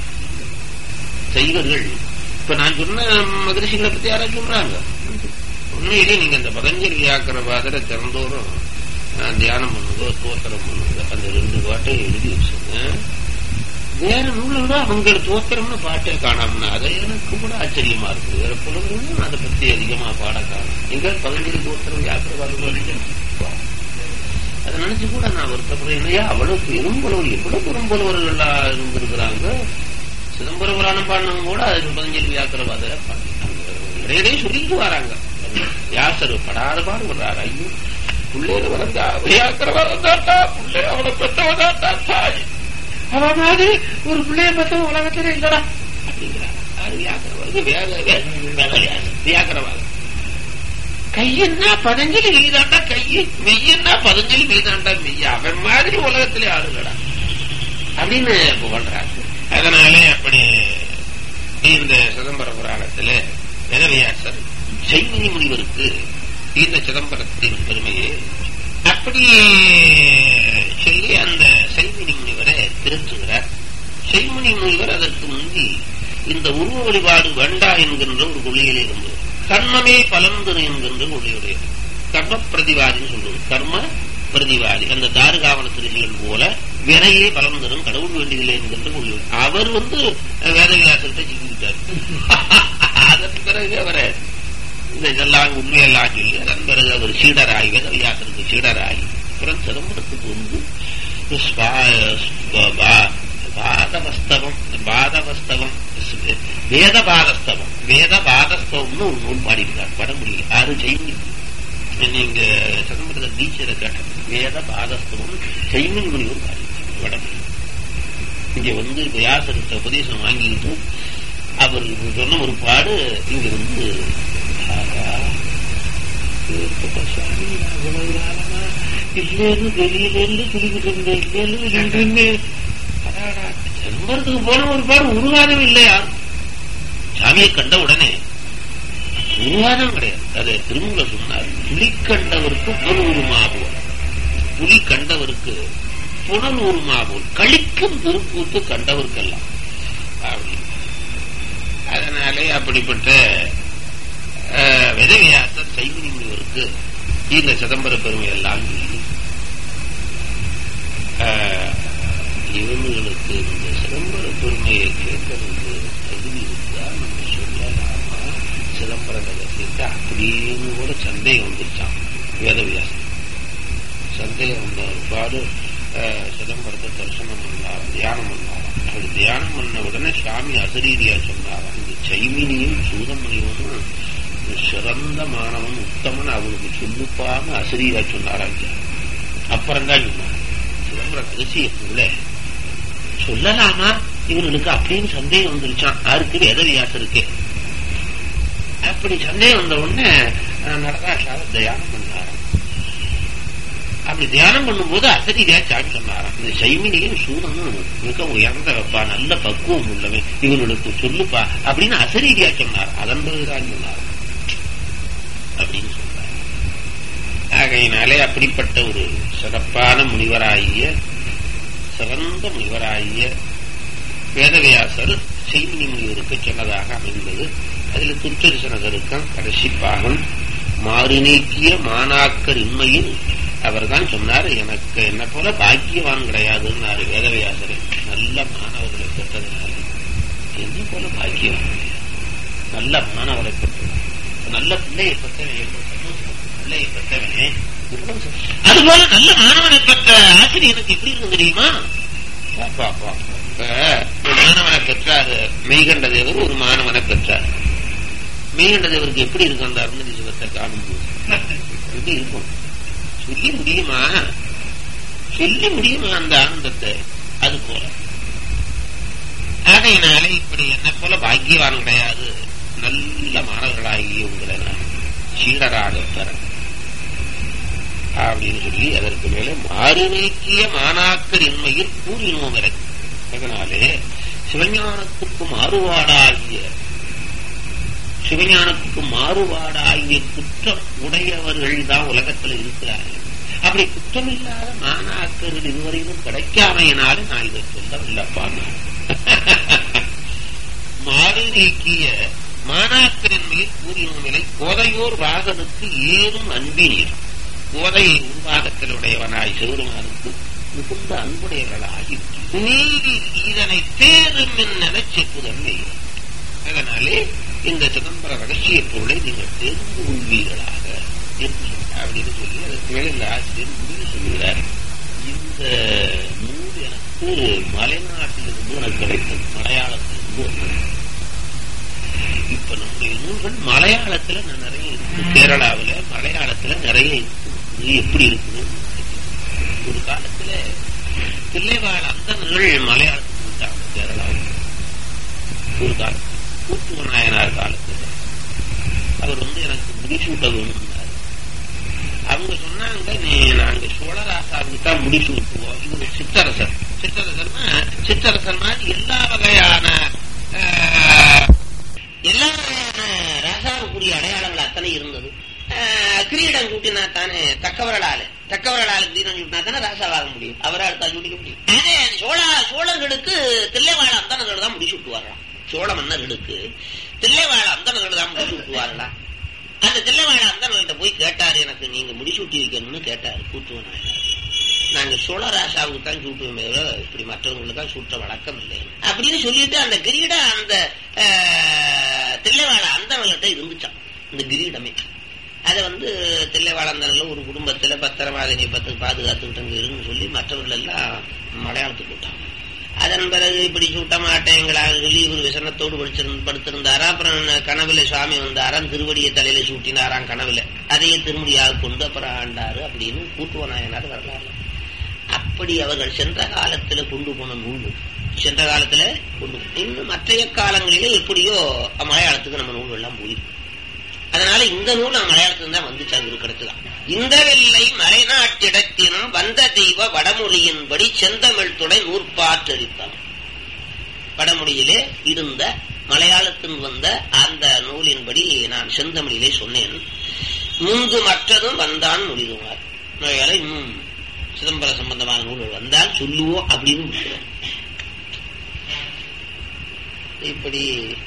செய்வர்கள் இப்ப நான் சொன்ன மகரிஷிகளை பத்தி யாராவது சொல்றாங்க உண்மையிலே நீங்க இந்த பதஞ்சலி வியாக்கிற பாதரை திறந்தோறும் அஹ், தியானம் பண்ணுதோ தோத்திரம் பண்ணுதோ அந்த ரெண்டு பாட்டை எழுதி வச்சுங்க வேற நூலை விட அவங்க தோத்திரம்னு பாட்டே காணாமனா அது எனக்கு கூட ஆச்சரியமா இருக்கு வேற புலவர்களும் அதை பத்தி அதிகமா பாட காணும் எங்க பதஞ்சலி தோத்திரம் வியாக்கிரவாதம் அதை நினைச்சு கூட நான் வருத்தப்படுறேன் இல்லையா அவ்வளவு பெரும்புலவர் எவ்வளவு பெரும்புலவர்கள் எல்லாம் இருந்திருக்கிறாங்க சிதம்பர புராணம் பாடினவங்க கூட அது பதஞ்சலி வியாக்கிரவாதரை பாடினாங்க இடையிடையே சொல்லிட்டு வராங்க வியாசர் படாத பாடுபடுறாரு ஐயோ பிள்ளையில வளர்ந்தா வியாக்கிரவாதம் தாத்தா பிள்ளை அவனை பெற்றவதாத்தா தாய் அவன் மாதிரி ஒரு பிள்ளைய பெற்றவன் உலகத்திலே இல்லடா அப்படிங்கிறாங்க யாரு வியாக்கிரவாதம் வேத வேத வியாக்கிரவாதம் கையன்னா பதஞ்சலி மீதாண்டா கையை மெய்யன்னா பதஞ்சலி மீதாண்டா மெய்ய அவன் மாதிரி உலகத்திலே ஆளுங்கடா அப்படின்னு புகழ்றாங்க அதனாலே அப்படி இந்த சிதம்பர புராணத்துல வேதவியாசர் சைமினி முனிவருக்கு இந்த சிதம்பரத்தின் பெருமையை அப்படி சொல்லி அந்த சைமினி முனிவரை திருத்துகிறார் செய்முனி முனிவர் அதற்கு முந்தி இந்த உருவ வழிபாடு வேண்டா என்கின்ற ஒரு கொள்கையிலே இருந்தது கர்மமே பலந்தரு என்கின்ற கொள்கையுடையது கர்ம பிரதிவாதின்னு சொல்றது கர்ம பிரதிவாதி அந்த தாருகாவன திருச்சிகள் போல வினையே பலம் தரும் கடவுள் வேண்டியதில்லை என்கின்ற கொள்கை அவர் வந்து வேதவியாசத்தை சிக்கிட்டார் அதன் பிறகு அவரை இந்த இதெல்லாம் உண்மையெல்லாம் சொல்லி அதன் பிறகு அவர் சீடராகி வேதவியாசனுக்கு சீடராகி அப்புறம் சிதம்பரத்துக்கு வந்து பாதவஸ்தவம் பாதவஸ்தவம் வேத பாதஸ்தவம் வேத பாதஸ்தவம்னு ஒரு நூல் பாடியிருக்கார் பட முடியல யாரு செய்தி நீங்க சிதம்பரத்தை டீச்சரை கேட்டேன் வேத பாதஸ்தவம் செய்மின் முனிவர் பாடியிருக்கார் பட முடியல இங்க வந்து வியாசரத்தை உபதேசம் வாங்கிட்டு அவர் சொன்ன ஒரு பாடு இங்க வந்து சுவாமி அவ்வளவு காலமா இல்லேன்னு வெளியிலேருந்து துடிக்கிட்டு இருந்தேன் இல்லேன்னு வெளியிலேருந்து செம்பரத்துக்கு போன ஒரு பாடு உருவாதம் இல்லையா சாமியை கண்ட உடனே உருவாதம் கிடையாது அதை திருமூல சொன்னார் புலி கண்டவருக்கு புனல் உருமாவோம் புலி கண்டவருக்கு புனல் உருமாவோம் கழிக்கும் திருக்கூத்து கண்டவருக்கெல்லாம் அப்படி அதனாலே அப்படிப்பட்ட விதவியாசர் சைமினி முனிவருக்கு இந்த சிதம்பர பெருமை எல்லாம் சொல்லி இவங்களுக்கு இந்த சிதம்பர பெருமையை கேட்கறது தகுதி இருக்கா நம்ம சொல்லலாமா சிதம்பர ரகசியத்தை அப்படின்னு கூட சந்தேகம் வந்துருச்சான் வேதவியாசம் சந்தேகம் வந்த பாடு சிதம்பரத்தை தரிசனம் பண்ணாராம் தியானம் பண்ணாராம் அப்படி தியானம் பண்ண உடனே சுவாமி அசரீரியா சொன்னாராம் இந்த சைமினியும் சூதமணியும் சிறந்த மாணவன் உத்தமன் அவனுக்கு சொல்லுப்பான்னு அசரீரா சொன்னாராம் அப்புறம் தான் சொன்னார் சிதம்பர ரகசியத்துள்ள சொல்லலாமா இவனுக்கு அப்படின்னு சந்தேகம் வந்துருச்சான் யாருக்கு வேதவியாசருக்கு அப்படி சந்தேகம் வந்த உடனே நடராசார தியானம் பண்ணாராம் அப்படி தியானம் பண்ணும்போது அசதியா சாமி சொன்னாராம் இந்த சைமினியும் சூரனும் மிக உயர்ந்தவப்பா நல்ல பக்குவம் உள்ளவன் இவனுக்கு சொல்லுப்பா அப்படின்னு அசரீதியா சொன்னார் அதன் பிறகுதான் சொன்னார் அப்படின்னு சொன்னார் ஆகையினாலே அப்படிப்பட்ட ஒரு சிறப்பான முனிவராகிய சிறந்த முனிவராகிய வேதவியாசர் செய்மினி முனிவருக்கு சொன்னதாக அமைந்தது அதில் துச்சரிசன கருக்கம் கடைசி பாகம் மாறு நீக்கிய மாணாக்கர் இன்மையில் அவர் தான் சொன்னார் எனக்கு என்ன போல பாக்கியவான் கிடையாதுன்னாரு வேதவியாசரை நல்ல மாணவர்களை பெற்றதுனால என்ன போல பாக்கியவான் நல்ல மாணவரை பெற்றவன் நல்ல பிள்ளையை பெற்றவன் பிள்ளையை பெற்றவனே அதுபோல நல்ல மாணவனை பெற்ற ஆசிரியனுக்கு எப்படி இருக்கும் தெரியுமா மாணவனை பெற்றாரு மெய்கண்ட தேவர் ஒரு மாணவனை பெற்றார் மெய்கண்ட தேவருக்கு எப்படி இருக்கும் அந்த அருணதி சிவத்தை காணும்போது எப்படி இருக்கும் சொல்லி முடியுமா சொல்லி முடியுமா அந்த ஆனந்தத்தை அது போல ஆகையினாலே இப்படி என்ன போல பாக்கியவான் கிடையாது நல்ல மாணவர்களாகிய உங்களை நான் சீடராக பெற அப்படின்னு சொல்லி அதற்கு மேலே மாறு நீக்கிய மாணாக்கர் இன்மையில் கூறினோம் எனக்கு அதனாலே சிவஞானத்துக்கு மாறுபாடாகிய சிவஞானத்துக்கு மாறுபாடாகிய குற்றம் உடையவர்கள் தான் உலகத்தில் இருக்கிறார்கள் அப்படி குற்றம் இல்லாத மாணாக்கர்கள் இதுவரையிலும் கிடைக்காமையினால நான் இதை சொல்லவில்லப்பா மாறு நீக்கிய மாணாக்கரின் மீது கூறின நிலை கோதையோர் வாகனுக்கு ஏறும் அன்பினீர் கோதையை உருவாகத்தில் உடையவனாய் சிவருமானுக்கு மிகுந்த அன்புடையவர்களாகி நீதி இதனை தேரும் நினைச்சிருப்பதல்லே அதனாலே இந்த சிதம்பர ரகசிய பொருளை நீங்கள் தெரிந்து கொள்வீர்களாக அப்படின்னு சொல்லி அதற்கு மேலே இந்த ஆசிரியர் முடிவு சொல்லுகிறார் இந்த நூல் எனக்கு மலைநாட்டிலிருந்து எனக்கு கிடைத்தது மலையாளத்திலிருந்து இப்ப நம்முடைய நூல்கள் மலையாளத்துல நிறைய இருக்கு கேரளாவில மலையாளத்துல நிறைய இருக்கு எப்படி இருக்குது ஒரு காலத்துல தில்லைவாழ அந்தனர்கள் மலையாளத்துக்கு விட்டாங்க கேரளாவில் ஒரு காலத்துல கூட்டுவ நாயனார் காலத்துல அவர் வந்து எனக்கு முடிசூட்ட வேணும்னாரு அவங்க சொன்னாங்க நீ நாங்க சோழராசாவுக்கு தான் முடிச்சு விட்டுவோம் இவங்க சித்தரசர் சித்தரசர்னா சித்தரசர் மாதிரி எல்லா வகையான எல்லா வகையான ராசாவுக்குரிய அடையாளங்கள் அத்தனை இருந்தது கிரீடம் சூட்டினா தானே தக்கவரலால தக்கவரலால கிரீடம் சூட்டினா தானே ராசாவாக முடியும் அவரால் தான் சூட்டிக்க முடியும் சோழ சோழர்களுக்கு தில்லைவாழ அந்தனர்கள் தான் முடிச்சு விட்டுவாராம் சோழ மன்னர்களுக்கு தில்லைவாழ அந்தனர்கள் தான் முடிச்சு விட்டுவார்களா அந்த தில்லைவாழ அந்தனர்கிட்ட போய் கேட்டாரு எனக்கு நீங்க முடிச்சு விட்டு வைக்கணும்னு கேட்டாரு கூட்டுவன் நாயனார் நாங்க சோழராசாவுக்கு தான் சூட்டுவோமே தவிர இப்படி மற்றவங்களுக்கு தான் சூட்ட வழக்கம் இல்லை அப்படின்னு சொல்லிட்டு அந்த கிரீடம் அந்த ஆஹ், தில்லைவாழ அந்தனர்கிட்ட இருந்துச்சான் இந்த கிரீடமே அதை வந்து தில்லைவாழந்தனில் ஒரு குடும்பத்துல பத்திரமாக நீ பத்து பாதுகாத்துக்கிட்டு அங்க இருன்னு சொல்லி மற்றவர்கள் எல்லாம் மலையாளத்துக்கு விட்டாங்க அதன் பிறகு இப்படி சூட்ட மாட்டேங்களாக சொல்லி இவர் விசனத்தோடு படிச்சிருந்து படுத்திருந்தாரா அப்புறம் கனவுல சுவாமி வந்தாராம் திருவடியை தலையில சூட்டினாராம் கனவுல அதையே திருமுடியாக கொண்டு அப்புறம் ஆண்டாரு அப்படின்னு கூட்டுவனாயனார் வரலாறு அப்படி அவர்கள் சென்ற காலத்துல கொண்டு போன நூல் சென்ற காலத்துல கொண்டு போ- இன்னும் மற்றைய காலங்களிலே எப்படியோ மலையாளத்துக்கு நம்ம நூல் எல்லாம் போயிருக்கு அதனால இந்த நூல் நம்ம மலையாளத்துல தான் வந்துச்சு அங்க இருக்கிறதுதான் இந்த வெள்ளை மலைநாட்டிடத்தினும் வந்த தெய்வ வடமொழியின்படி செந்தமிழ் துணை நூற்பாற்றறித்தான் வடமொழியிலே இருந்த மலையாளத்தில் வந்த அந்த நூலின்படி நான் செந்தமிழிலே சொன்னேன் முன்பு மற்றதும் வந்தான் மொழிதுமார் அதனால இன்னும் சிதம்பர சம்பந்தமான நூல்கள் வந்தால் சொல்லுவோம் அப்படின்னு விட்டுறோம். இப்படி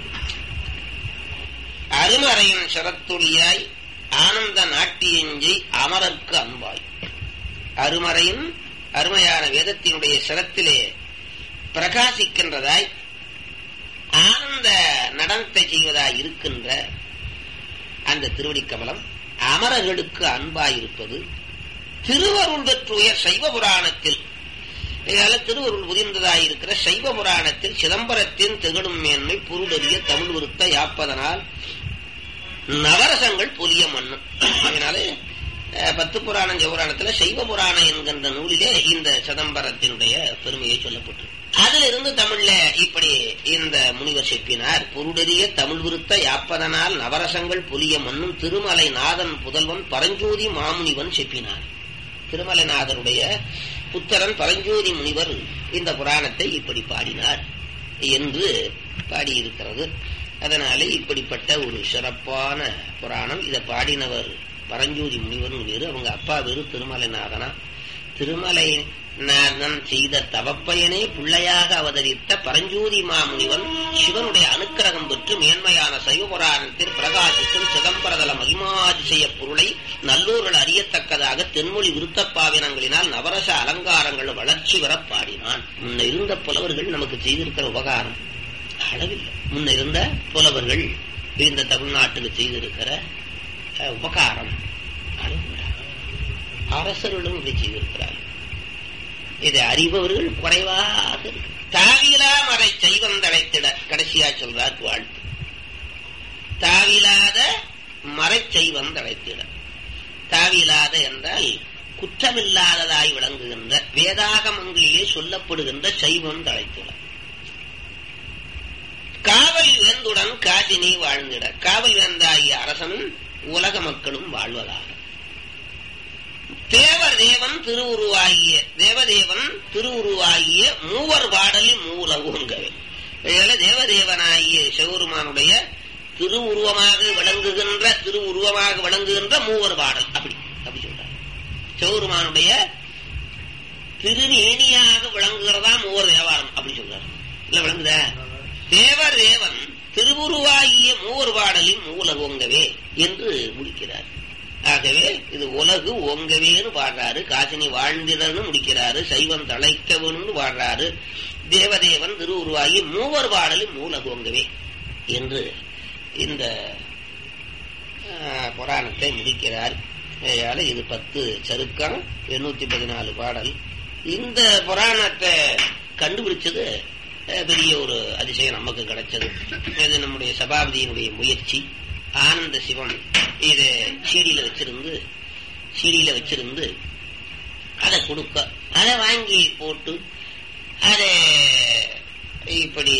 அருமறையின் சிரத்துளியாய் ஆனந்த நாட்டியஞ்சை அமரர்க்கு அன்பாய் அருமறையின் அருமையான வேதத்தினுடைய சிரத்திலே பிரகாசிக்கின்றதாய் ஆனந்த நடனத்தை செய்வதாய் இருக்கின்ற அந்த திருவடி கமலம் அமரர்களுக்கு அன்பாயிருப்பது திருவருள் பெற்றுய சைவ புராணத்தில் இதனால திருவருள் புதிர்ந்ததாயிருக்கிற சைவ புராணத்தில் சிதம்பரத்தின் திகழும் மேன்மை பொருளறிய தமிழ் விருத்த யாப்பதனால் நவரசங்கள் பொலிய மண்ணும் அதனால அஹ், பத்து புராணம் சிவபுராணத்துல சைவ புராணம் என்கின்ற நூலிலே இந்த சிதம்பரத்தினுடைய பெருமையை சொல்லப்பட்டு அதிலிருந்து தமிழ்ல இப்படி இந்த முனிவர் செப்பினார் பொருளறிய தமிழ் விருத்த யாப்பதனால் நவரசங்கள் பொலிய மண்ணும் திருமலை நாதன் புதல்வன் பரஞ்சோதி மாமுனிவன் செப்பினார் திருமலைநாதருடைய புத்தரன் பரஞ்சோதி முனிவர் இந்த புராணத்தை இப்படி பாடினார் என்று பாடியிருக்கிறது அதனாலே இப்படிப்பட்ட ஒரு சிறப்பான புராணம் இதை பாடினவர் பரஞ்சோதி முனிவர்னு வேறு அவங்க அப்பா வேறு திருமலைநாதனா திருமலை நாதன் செய்த தவப்பயனே பிள்ளையாக அவதரித்த பரஞ்சோதி மாமுனிவன் சிவனுடைய அனுக்கிரகம் பெற்று மேன்மையான சைவ புராணத்தில் பிரகாசிக்கும் சிதம்பரதல மகிமாதிசய பொருளை நல்லூர்கள் அறியத்தக்கதாக தென்மொழி விருத்தப்பாவினங்களினால் நவரச அலங்காரங்கள் வளர்ச்சி வர பாடினான் முன்ன இருந்த புலவர்கள் நமக்கு செய்திருக்கிற உபகாரம் அளவில்லை முன்ன இருந்த புலவர்கள் இந்த தமிழ்நாட்டுக்கு செய்திருக்கிற அஹ், உபகாரம் அளவில்லை. அரசர்களும் இப்படி செய்திருக்கிறார்கள் இதை அறிபவர்கள் குறைவாக இருக்கு. தாவிலா மறை செய்வந்தழைத்திட கடைசியா சொல்றார் வாழ்த்து தாவிலாத மறை செய்வந்தழைத்திட தாவிலாத என்றால் குற்றமில்லாததாய் விளங்குகின்ற வேதாகமங்களிலே சொல்லப்படுகின்ற சைவம் தழைத்திட காவல் வேந்துடன் காதினி வாழ்ந்திட காவல் வேந்தாகிய அரசனும் உலக மக்களும் வாழ்வதாக தேவர் தேவன் திருவுருவாகிய தேவதேவன் திருவுருவாகிய மூவர் பாடலில் மூலகுங்கவே இதனால தேவதேவனாகிய சிவருமானுடைய திருவுருவமாக விளங்குகின்ற திருவுருவமாக விளங்குகின்ற மூவர் பாடல் அப்படி அப்படி சொல்றார் சிவருமானுடைய திருநேணியாக விளங்குகிறதா மூவர் தேவாரம் அப்படி சொல்றார் இல்ல விளங்குதா தேவர் தேவன் திருவுருவாகிய மூவர் பாடலின் மூல ஓங்கவே என்று முடிக்கிறார் ஆகவே இது உலகு ஓங்கவேன்னு பாடுறாரு காசினி வாழ்ந்திடன்னு முடிக்கிறாரு சைவம் தழைக்க வேணும்னு பாடுறாரு தேவதேவன் திருவுருவாகி மூவர் பாடலின் மூல ஓங்கவே என்று இந்த ஆஹ், புராணத்தை முடிக்கிறார் அதனால இது பத்து சருக்கம் எண்ணூத்தி பதினாலு பாடல் இந்த புராணத்தை கண்டுபிடிச்சது அஹ், பெரிய ஒரு அதிசயம் நமக்கு கிடைச்சது இது நம்முடைய சபாபதியினுடைய முயற்சி ஆனந்த சிவம் இத சீடியில வச்சிருந்து சீடியில வச்சிருந்து அதை கொடுக்க அதை வாங்கி போட்டு அதை இப்படி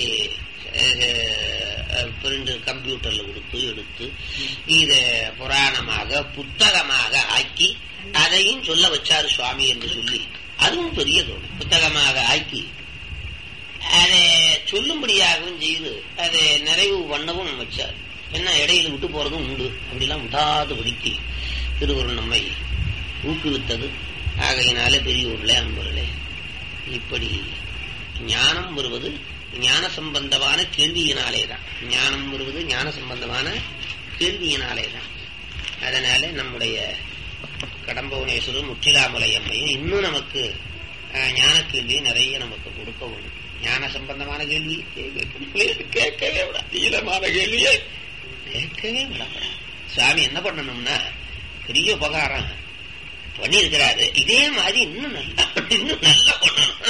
பிரிண்டு கம்ப்யூட்டர்ல கொடுத்து எடுத்து இத புராணமாக புத்தகமாக ஆக்கி அதையும் சொல்ல வச்சாரு சுவாமி என்று சொல்லி அதுவும் பெரிய தோணும் புத்தகமாக ஆக்கி அதை சொல்லும்படியாகவும் செய்து அதை நிறைவு பண்ணவும் வச்சார் என்ன இடையில விட்டு போறதும் உண்டு அப்படிலாம் விடாதபடிக்கு திருவருள் நம்மை ஊக்குவித்தது ஆகையினால பெரியோர்களே அன்பர்களே இப்படி ஞானம் வருவது ஞான சம்பந்தமான கேள்வியினாலே தான் ஞானம் வருவது ஞான சம்பந்தமான கேள்வியினாலே தான் அதனால நம்முடைய கடம்பவனேஸ்வரர் முற்றிலாமலை அம்மையும் இன்னும் நமக்கு அஹ், ஞான கேள்வி நிறைய நமக்கு கொடுக்க வேணும் ஞான சம்பந்தமான கேள்வி கேட்க- கேட்கவே விட நீளமான கேள்வியை கேட்கவே விடப்படாது சுவாமி என்ன பண்ணணும்னா பெரிய உபகாரம் பண்ணியிருக்கிறாரு இதே மாதிரி இன்னும் நல்லா இன்னும் நல்லா பண்ணணும்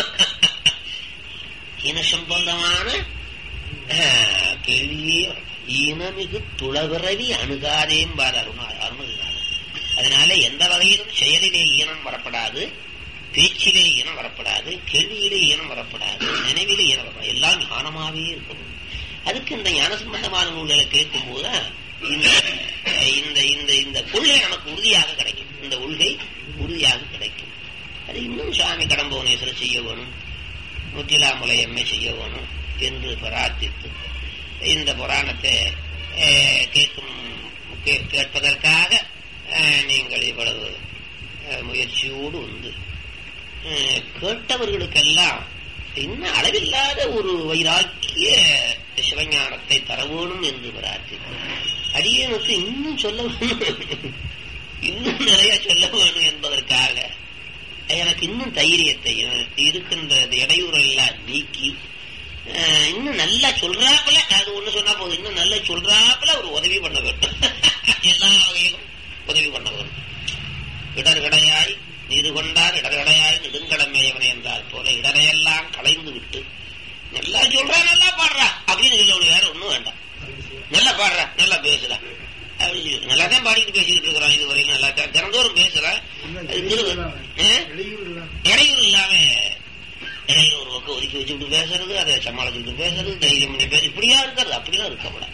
இன சம்பந்தமான அஹ், கேள்வியே வரணும். இனமிகு துளவிரவி அணுகாதேம்பார் அருணா அருணகிரார் அதனால எந்த வகையிலும் செயலிலே ஈனம் வரப்படாது பேச்சிலே ஈனம் வரப்படாது கேள்வியிலே ஈனம் வரப்படாது நினைவிலே ஈனம் வரப்படாது எல்லாம் ஞானமாவே இருக்கணும் அதுக்கு இந்த ஞான சம்பந்தமான நூல்களை கேட்கும் போது இந்த இந்த இந்த இந்த கொள்கை நமக்கு உறுதியாக கிடைக்கும் இந்த கொள்கை உறுதியாக கிடைக்கும் அது இன்னும் சுவாமி கடம்பவனேஸ்வரர் செய்ய வேணும் முத்திலாமலை எம்மை செய்ய வேணும் என்று பிரார்த்தித்து இந்த புராணத்தை அஹ், கேட்கும் கே- கேட்பதற்காக அஹ், நீங்கள் இவ்வளவு அஹ், முயற்சியோடு வந்து அஹ், கேட்டவர்களுக்கெல்லாம் இன்னும் அளவில்லாத ஒரு வைராக்கிய சிவஞானத்தை தர வேணும் என்று பிரார்த்தித்து அடியனுக்கு இன்னும் சொல்ல வேணும் இன்னும் நிறைய சொல்ல வேணும் என்பதற்காக எனக்கு இன்னும் தைரியத்தையும் இருக்கின்ற இடையூறு எல்லாம் நீக்கி அஹ், இன்னும் நல்லா சொல்றாப்புல அது ஒண்ணு சொன்னா போதும் இன்னும் நல்லா சொல்றாப்புல ஒரு உதவி பண்ண வேண்டும் எல்லா வகையிலும் உதவி பண்ண வேண்டும் இடர் கடையாய் நீரு கொண்டார் இடர் கடையாய் நெடுங்கடமேயவனை என்றால் போல இடரையெல்லாம் களைந்து விட்டு நல்லா சொல்றா நல்லா பாடுறா அப்படின்னு சொல்லணும் வேற ஒண்ணும் வேண்டாம் நல்லா பாடுறா நல்லா பேசுறா அப்படின்னு சொல்லி நல்லா தான் பாடிட்டு பேசிக்கிட்டு இருக்கிறோம் இது வரைக்கும் நல்லா தான் தினந்தோறும் பேசுறா அது திருவு ஆ? இடையூறு இல்லாம இடையில ஒரு பக்கம் ஒதுக்கி வச்சுட்டு பேசுறது அதை சமாளிச்சுட்டு பேசுறது தைரியம் பண்ணி பேச இப்படியா இருக்கிறது அப்படிலாம் இருக்கப்படாது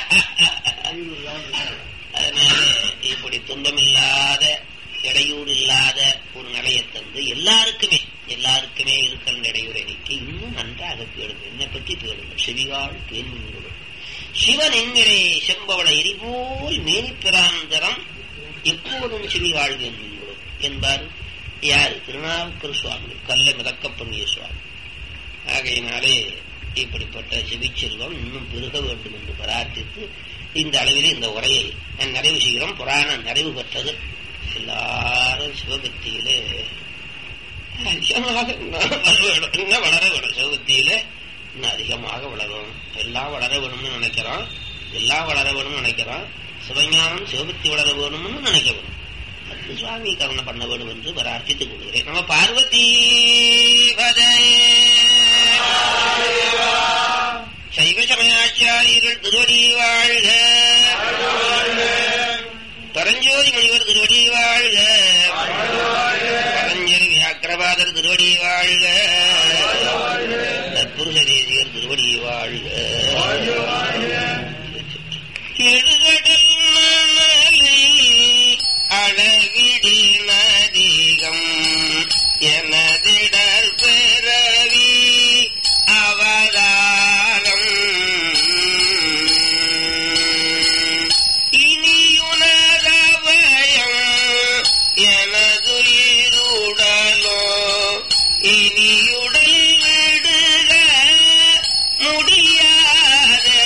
அதனால இப்படி துன்பம் இல்லாத இடையூறு இல்லாத ஒரு நிலையை தந்து எல்லாருக்குமே எல்லாருக்குமே இருக்கிற இடையூறை நீக்கி இன்னும் நன்றாக கேளுங்க என்னை பற்றி கேளுங்க செவிகால் கேள்விங்களும் சிவன் என்கிறே செம்பவள எரிபோல் மேனிப்பிராந்தரம் எப்போதும் செவிகால் கேள்விங்களும் என்பார் யாரு திருநாவுக்கர் சுவாமி கல்ல மிதக்க பண்ணிய சுவாமி ஆகையினாலே இப்படிப்பட்ட செவிச்செல்வம் இன்னும் பெருக வேண்டும் என்று பிரார்த்தித்து இந்த அளவிலே இந்த உரையை நிறைவு செய்கிறோம் புராணம் நிறைவு பெற்றது எல்லாரும் சிவபக்தியிலே அதிகமாக வளர வேணும் இன்னும் வளர வேணும் சிவபக்தியிலே இன்னும் அதிகமாக வளரணும் எல்லாம் வளர வேணும்னு நினைக்கிறோம் எல்லாம் வளர வேணும்னு நினைக்கிறோம் சிவஞானம் சிவபக்தி வளர வேணும்னு நினைக்க வேணும் அது சுவாமி கருணை பண்ண வேண்டும் என்று பிரார்த்தித்துக் கொள்கிறேன் நம்ம பார்வதி சைவ சமயாச்சாரியர்கள் திருவடி வாழ்க பரஞ்சோதி முனிவர் திருவடி வாழ்க பரஞ்சரி வியாக்கிரபாதர் திருவடி வாழ்க தற்புருஷ தேசியர் திருவடி வாழ்க எழுகடல் மணலை அளவிடி நதிகம் எனதிடர் பிறவி அவதாரம் இனியுணரவயம் எனதுயிருடலோ இனியுடல் விடுக முடியாதே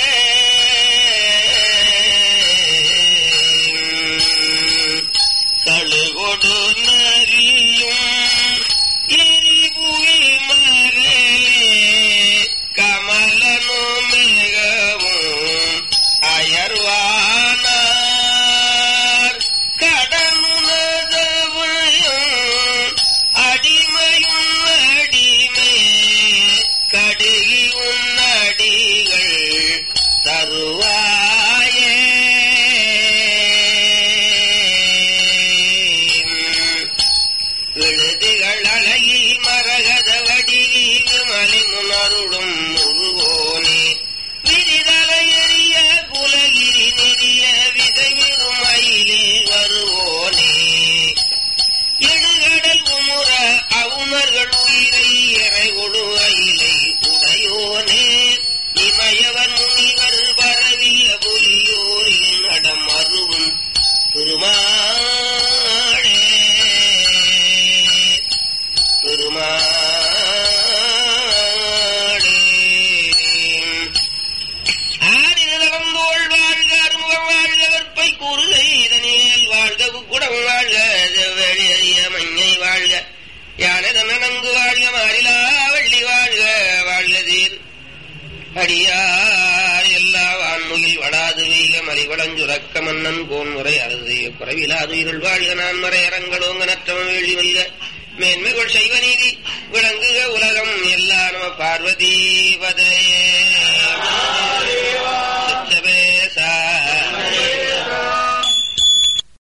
கழுகொடு நரியும் எரிபுகை மரே கமலனு மிகவும் அயர்வானார் கடனுணதவையும் அடிமையும் அடிமை கடுகி உன்னடிகள் தருவாயே விழுதுகள் அழகில் மரகத வடிவீகு மலைமுனருளும் முருகோனே விரிதலை எறிய குலகிரி நெறிய விதைவிடும் மயிலில் வருவோனே எழுகடல் குமுற அவுணர்கள் உயிரை இறைகொடு அயிலை உடையோனே இமயவர் முனிவர் பரவிய புலியோரின் நடம் அருவும் பெருமாளே பெருமாளே நனங்கு வாழ்க மாறிலா வள்ளி வாழ்க வாழ்கதீர் அடியார் எல்லா வான்முகில் வடாது வெய்க மலிவளஞ்சுரக்க மன்னன் கோன் முறை அரசு குறைவிலாது இருள் வாழ்க நான் மறை அரங்களோங்க நற்றம வேள்வி வெல்க மேன்மைகள் சைவ நீதி விளங்குக உலகம் எல்லா நம பார்வதி பதையே